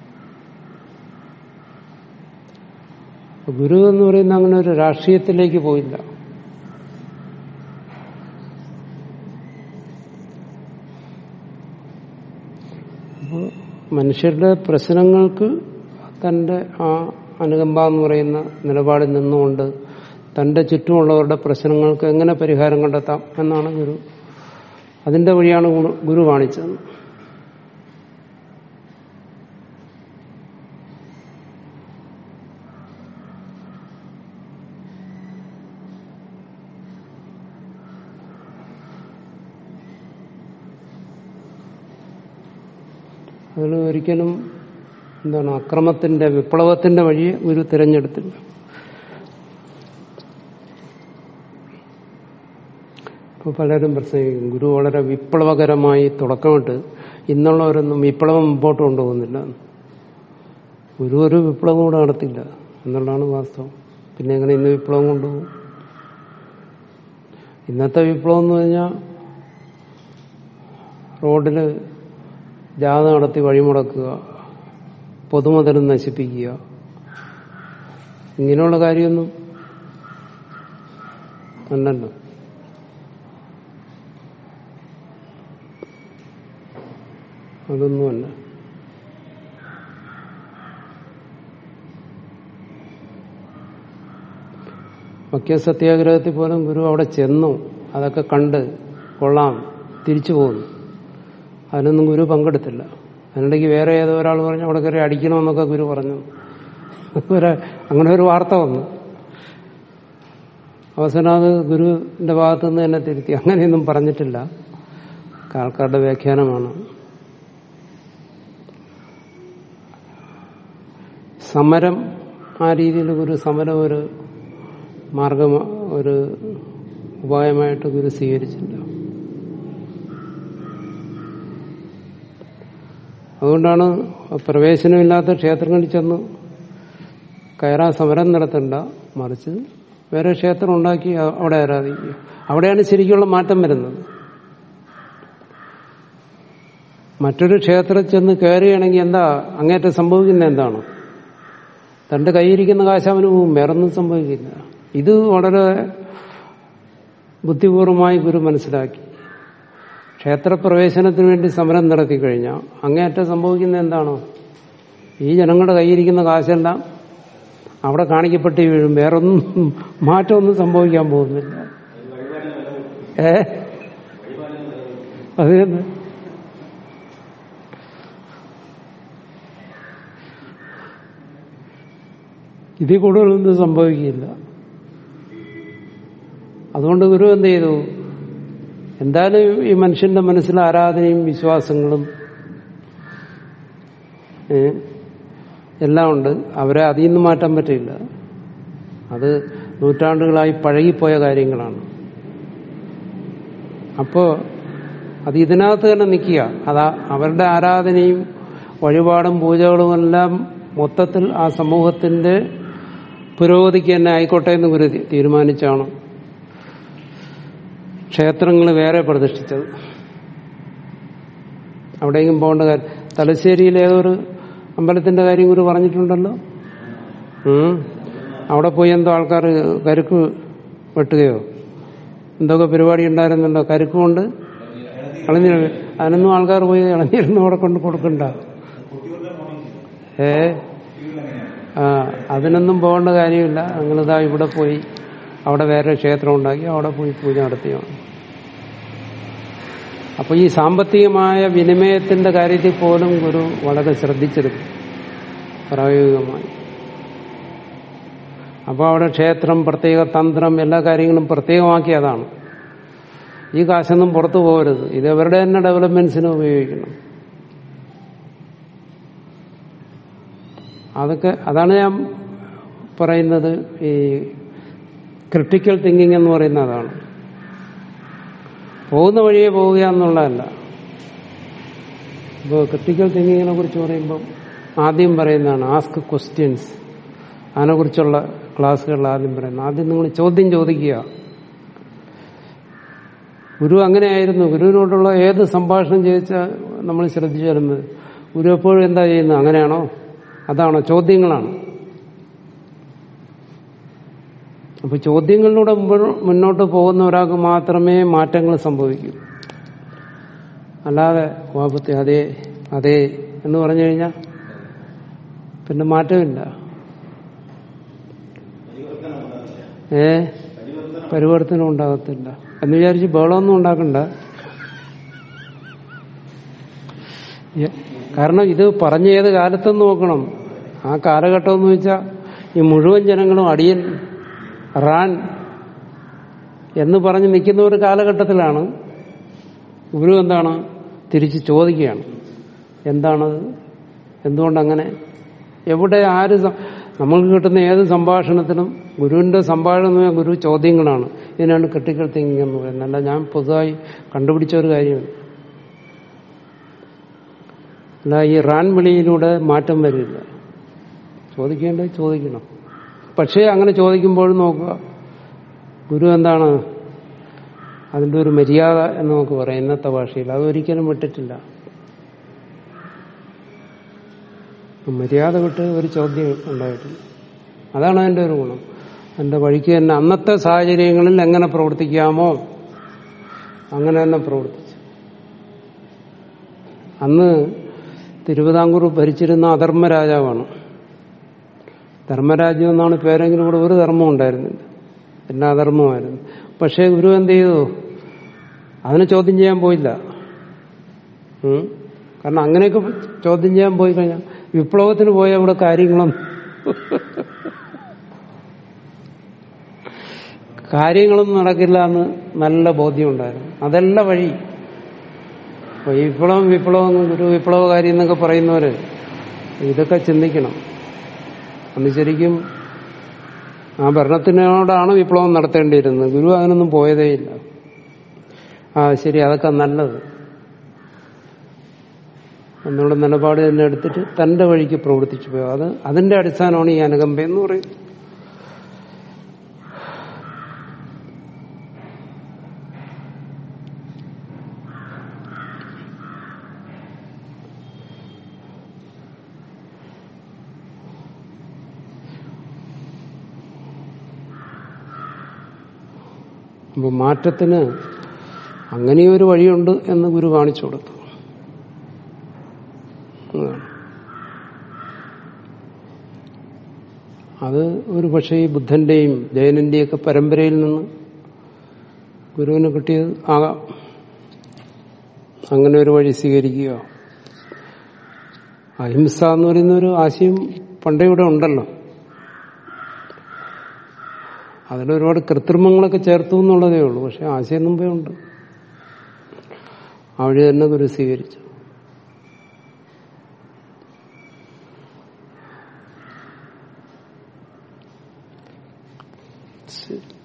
ഗുരു എന്ന് പറയുന്ന അങ്ങനെ ഒരു രാഷ്ട്രീയത്തിലേക്ക് പോയില്ല അപ്പോൾ മനുഷ്യരുടെ പ്രശ്നങ്ങൾക്ക് തന്റെ ആ അനുകമ്പ എന്ന് പറയുന്ന നിലപാടിൽ നിന്നുകൊണ്ട് തന്റെ ചുറ്റുമുള്ളവരുടെ പ്രശ്നങ്ങൾക്ക് എങ്ങനെ പരിഹാരം കണ്ടെത്താം എന്നാണ് ഗുരു അതിന്റെ വഴിയാണ് ഗുരു- ഗുരു കാണിച്ചത് അതിൽ ഒരിക്കലും എന്താണ് അക്രമത്തിന്റെ വിപ്ലവത്തിന്റെ വഴിയെ ഗുരു തിരഞ്ഞെടുത്തില്ല ഇപ്പോൾ പലരും പ്രസംഗിക്കും ഗുരു വളരെ വിപ്ലവകരമായി തുടക്കമിട്ട് ഇന്നുള്ളവരൊന്നും വിപ്ലവം മുമ്പോട്ട് കൊണ്ടുപോകുന്നില്ല ഗുരു ഒരു വിപ്ലവം കൂടെ നടത്തില്ല എന്നുള്ളതാണ് വാസ്തവം പിന്നെ എങ്ങനെ ഇന്ന് വിപ്ലവം കൊണ്ടുപോകും ഇന്നത്തെ വിപ്ലവം എന്ന് പറഞ്ഞാൽ റോഡിൽ ജാഥ നടത്തി വഴിമുടക്കുക പൊതുമുതലും നശിപ്പിക്കുക ഇങ്ങനെയുള്ള കാര്യമൊന്നും അല്ലല്ലോ അതൊന്നുമല്ല മക്യ സത്യാഗ്രഹത്തിൽ പോലും ഗുരു അവിടെ ചെന്നു അതൊക്കെ കണ്ട് കൊള്ളാം തിരിച്ചു പോകുന്നു അതിനൊന്നും ഗുരു പങ്കെടുത്തില്ല അതിനിടയ്ക്ക് വേറെ ഏതോ ഒരാൾ പറഞ്ഞു അവിടെ കയറി അടിക്കണമെന്നൊക്കെ ഗുരു പറഞ്ഞു ഒരു അങ്ങനെ ഒരു വാർത്ത വന്നു അവസാനം അത് ഗുരുവിന്റെ ഭാഗത്തുനിന്ന് തന്നെ തിരുത്തി അങ്ങനെയൊന്നും പറഞ്ഞിട്ടില്ല ആൾക്കാരുടെ വ്യാഖ്യാനമാണ് സമരം ആ രീതിയിൽ ഗുരു സമരം ഒരു മാർഗം ഒരു ഉപായമായിട്ട് ഗുരു സ്വീകരിച്ചില്ല അതുകൊണ്ടാണ് പ്രവേശനമില്ലാത്ത ക്ഷേത്രങ്ങളിൽ ചെന്ന് കയറാൻ സമരം നടത്തണ്ട മറിച്ച് വേറെ ക്ഷേത്രം ഉണ്ടാക്കി അ- അവിടെ ആരാധിക്കുക അവിടെയാണ് ശരിക്കുള്ള മാറ്റം വരുന്നത് മറ്റൊരു ക്ഷേത്രത്തിൽ ചെന്ന് കയറുകയാണെങ്കിൽ എന്താ അങ്ങേറ്റം സംഭവിക്കുന്നത് എന്താണ് തന്റെ കയ്യിരിക്കുന്ന കാശ് അവന് പോവും വേറൊന്നും സംഭവിക്കില്ല ഇത് വളരെ ബുദ്ധിപൂർവമായി ഗുരു മനസ്സിലാക്കി ക്ഷേത്രപ്രവേശനത്തിന് വേണ്ടി സമരം നടത്തി കഴിഞ്ഞാൽ അങ്ങേയറ്റം സംഭവിക്കുന്നത് എന്താണ് ഈ ജനങ്ങളുടെ കയ്യിരിക്കുന്ന കാശെല്ലാം അവിടെ കാണിക്കപ്പെട്ട് വീഴും വേറൊന്നും മാറ്റമൊന്നും സംഭവിക്കാൻ പോകുന്നില്ല ഏ അത് തന്നെ ഇതിൽ കൂടുതലൊന്നും സംഭവിക്കില്ല അതുകൊണ്ട് ഗുരു എന്ത് ചെയ്തു എന്തായാലും ഈ മനുഷ്യന്റെ മനസ്സിൽ ആരാധനയും വിശ്വാസങ്ങളും ഏ, എല്ലാം ഉണ്ട് അവരെ അതിൽ നിന്ന് മാറ്റാൻ പറ്റില്ല അത് നൂറ്റാണ്ടുകളായി പഴകിപ്പോയ കാര്യങ്ങളാണ് അപ്പോ അത് ഇതിനകത്ത് തന്നെ നിൽക്കുക അതാ അവരുടെ ആരാധനയും വഴിപാടും പൂജകളും എല്ലാം മൊത്തത്തിൽ ആ സമൂഹത്തിന്റെ പുരോഗതിക്ക് തന്നെ ആയിക്കോട്ടെ എന്ന് ഗുരു തീ- തീരുമാനിച്ചാണ് ക്ഷേത്രങ്ങൾ വേറെ പ്രതിഷ്ഠിച്ചത് അവിടെയെങ്കിലും പോകേണ്ട കാര്യം തലശ്ശേരിയിലെ ഏതൊരു അമ്പലത്തിന്റെ കാര്യം ഗുരു പറഞ്ഞിട്ടുണ്ടല്ലോ ഉം. അവിടെ പോയി എന്തോ ആൾക്കാർ കരുക്ക് വെട്ടുകയോ എന്തൊക്കെ പരിപാടി ഉണ്ടായിരുന്നല്ലോ കരുക്ക് കൊണ്ട് ഇളനീർ അതിനൊന്നും ആൾക്കാർ പോയി ഇളനീരൊന്നും അവിടെ കൊണ്ട് കൊടുക്കണ്ട ഏ ആ അതിനൊന്നും പോകേണ്ട കാര്യമില്ല നിങ്ങളിതാ ഇവിടെ പോയി അവിടെ വേറെ ക്ഷേത്രം ഉണ്ടാക്കി അവിടെ പോയി പൂജ നടത്തിയാണ് അപ്പൊ ഈ സാമ്പത്തികമായ വിനിമയത്തിന്റെ കാര്യത്തിൽ പോലും ഗുരു വളരെ ശ്രദ്ധിച്ചിരുന്നു പ്രായോഗികമായി അപ്പോൾ അവിടെ ക്ഷേത്രം പ്രത്യേക തന്ത്രം എല്ലാ കാര്യങ്ങളും പ്രത്യേകമാക്കി അതാണ് ഈ കാശൊന്നും പുറത്തു പോകരുത് ഇത് അവരുടെ തന്നെ ഡെവലപ്മെന്റ്സിന് ഉപയോഗിക്കണം അതൊക്കെ അതാണ് ഞാൻ പറയുന്നത് ഈ ക്രിട്ടിക്കൽ തിങ്കിങ് എന്ന് പറയുന്ന അതാണ് പോകുന്ന വഴിയെ പോവുക എന്നുള്ളതല്ല ഇപ്പോൾ ക്രിട്ടിക്കൽ തിങ്കിങ്ങിനെ കുറിച്ച് പറയുമ്പം ആദ്യം പറയുന്നതാണ് ആസ്ക് ക്വസ്റ്റ്യൻസ് അതിനെക്കുറിച്ചുള്ള ക്ലാസ്സുകളിൽ ആദ്യം പറയുന്നത് ആദ്യം നിങ്ങൾ ചോദ്യം ചോദിക്കുക ഗുരു അങ്ങനെയായിരുന്നു ഗുരുവിനോടുള്ള ഏത് സംഭാഷണം ചോദിച്ചാൽ നമ്മൾ ശ്രദ്ധിച്ചു വരുന്നത് ഗുരു എപ്പോഴും എന്താ ചെയ്യുന്നത് അങ്ങനെയാണോ അതാണോ ചോദ്യങ്ങളാണ് അപ്പൊ ചോദ്യങ്ങളിലൂടെ മുമ്പ് മുന്നോട്ട് പോകുന്ന ഒരാൾക്ക് മാത്രമേ മാറ്റങ്ങൾ സംഭവിക്കൂ അല്ലാതെ വാപത്തെ അതെ അതെ എന്ന് പറഞ്ഞു കഴിഞ്ഞാൽ പിന്നെ മാറ്റമില്ല ഏ പരിവർത്തനം ഉണ്ടാകത്തില്ല എന്ന് വിചാരിച്ച് ബഹളമൊന്നും ഉണ്ടാക്കണ്ട ഏ, കാരണം ഇത് പറഞ്ഞ ഏത് കാലത്തെന്ന് നോക്കണം ആ കാലഘട്ടം എന്ന് വെച്ചാൽ ഈ മുഴുവൻ ജനങ്ങളും അടിയൻ റാൻ എന്ന് പറഞ്ഞ് നിൽക്കുന്ന ഒരു കാലഘട്ടത്തിലാണ് ഗുരു എന്താണ് തിരിച്ച് ചോദിക്കുകയാണ് എന്താണത് എന്തുകൊണ്ടങ്ങനെ എവിടെ ആര് സം- നമ്മൾക്ക് കിട്ടുന്ന ഏത് സംഭാഷണത്തിനും ഗുരുവിന്റെ സംഭാഷണം എന്ന് പറഞ്ഞാൽ ഗുരു ചോദ്യങ്ങളാണ് ഇതിനാണ് ക്രിട്ടിക്കൽ തിങ്കിങ് എന്ന് പറയുന്നത് അല്ല ഞാൻ പുതുതായി കണ്ടുപിടിച്ച ഒരു കാര്യമാണ് അല്ല ഈ റാൻ വിളിയിലൂടെ മാറ്റം വരില്ല ചോദിക്കേണ്ടത് ചോദിക്കണം പക്ഷേ അങ്ങനെ ചോദിക്കുമ്പോഴും നോക്കുക ഗുരു എന്താണ് അതിന്റെ ഒരു മര്യാദ എന്ന് നമുക്ക് പറയാം ഇന്നത്തെ ഭാഷയിൽ അതൊരിക്കലും വിട്ടിട്ടില്ല മര്യാദ വിട്ട് ഒരു ചോദ്യം ഉണ്ടായിട്ടില്ല അതാണ് അതിന്റെ ഒരു ഗുണം എന്റെ വഴിക്ക് തന്നെ അന്നത്തെ സാഹചര്യങ്ങളിൽ എങ്ങനെ പ്രവർത്തിക്കാമോ അങ്ങനെ തന്നെ പ്രവർത്തിച്ചു അന്ന് തിരുവിതാംകൂർ ഭരിച്ചിരുന്ന അധർമ്മ രാജാവാണ് ധർമ്മരാജ്യം എന്നാണ് പേരെങ്കിലും കൂടെ ഒരു ധർമ്മം ഉണ്ടായിരുന്നില്ല എല്ലാ അധർമ്മമായിരുന്നു പക്ഷേ ഗുരു എന്ത് ചെയ്തു അതിനെ ചോദ്യം ചെയ്യാൻ പോയില്ല ഉം. കാരണം അങ്ങനെയൊക്കെ ചോദ്യം ചെയ്യാൻ പോയി കഴിഞ്ഞാൽ വിപ്ലവത്തിന് പോയ അവിടെ കാര്യങ്ങളും കാര്യങ്ങളൊന്നും നടക്കില്ല എന്ന് നല്ല ബോധ്യമുണ്ടായിരുന്നു അതല്ല വഴി അപ്പൊ ഈ വിപ്ലവം വിപ്ലവം ഒരു വിപ്ലവകാരി എന്നൊക്കെ പറയുന്നവര് ഇതൊക്കെ ചിന്തിക്കണം അന്ന് ശരിക്കും ആ ഭരണത്തിനോടാണ് വിപ്ലവം നടത്തേണ്ടിയിരുന്നത് ഗുരു അതിനൊന്നും പോയതേയില്ല ആ ശരി അതൊക്കെ നല്ലത് എന്നുള്ള നിലപാട് തന്നെ എടുത്തിട്ട് തന്റെ വഴിക്ക് പ്രവർത്തിച്ചു പോയി അത് അതിന്റെ അടിസ്ഥാനമാണ് ഈ അനുകമ്പ എന്ന് പറയുന്നത് അപ്പൊ മാറ്റത്തിന് അങ്ങനെയൊരു വഴിയുണ്ട് എന്ന് ഗുരു കാണിച്ചു കൊടുത്തു അതാണ്. അത് ഒരു പക്ഷേ ഈ ബുദ്ധന്റെയും ജൈനന്റെയും ഒക്കെ പരമ്പരയിൽ നിന്ന് ഗുരുവിന് കിട്ടിയത് ആകാം അങ്ങനെ ഒരു വഴി സ്വീകരിക്കുക അഹിംസ എന്ന് പറയുന്ന ഒരു ആശയം പണ്ടേ ഇവിടെ ഉണ്ടല്ലോ അതിലൊരുപാട് കൃത്രിമങ്ങളൊക്കെ ചേർത്തു എന്നുള്ളതേ ഉള്ളൂ പക്ഷെ ആശയം മുമ്പേ ഉണ്ട് ആ വഴി തന്നെ ഗുരു സ്വീകരിച്ചു ശരി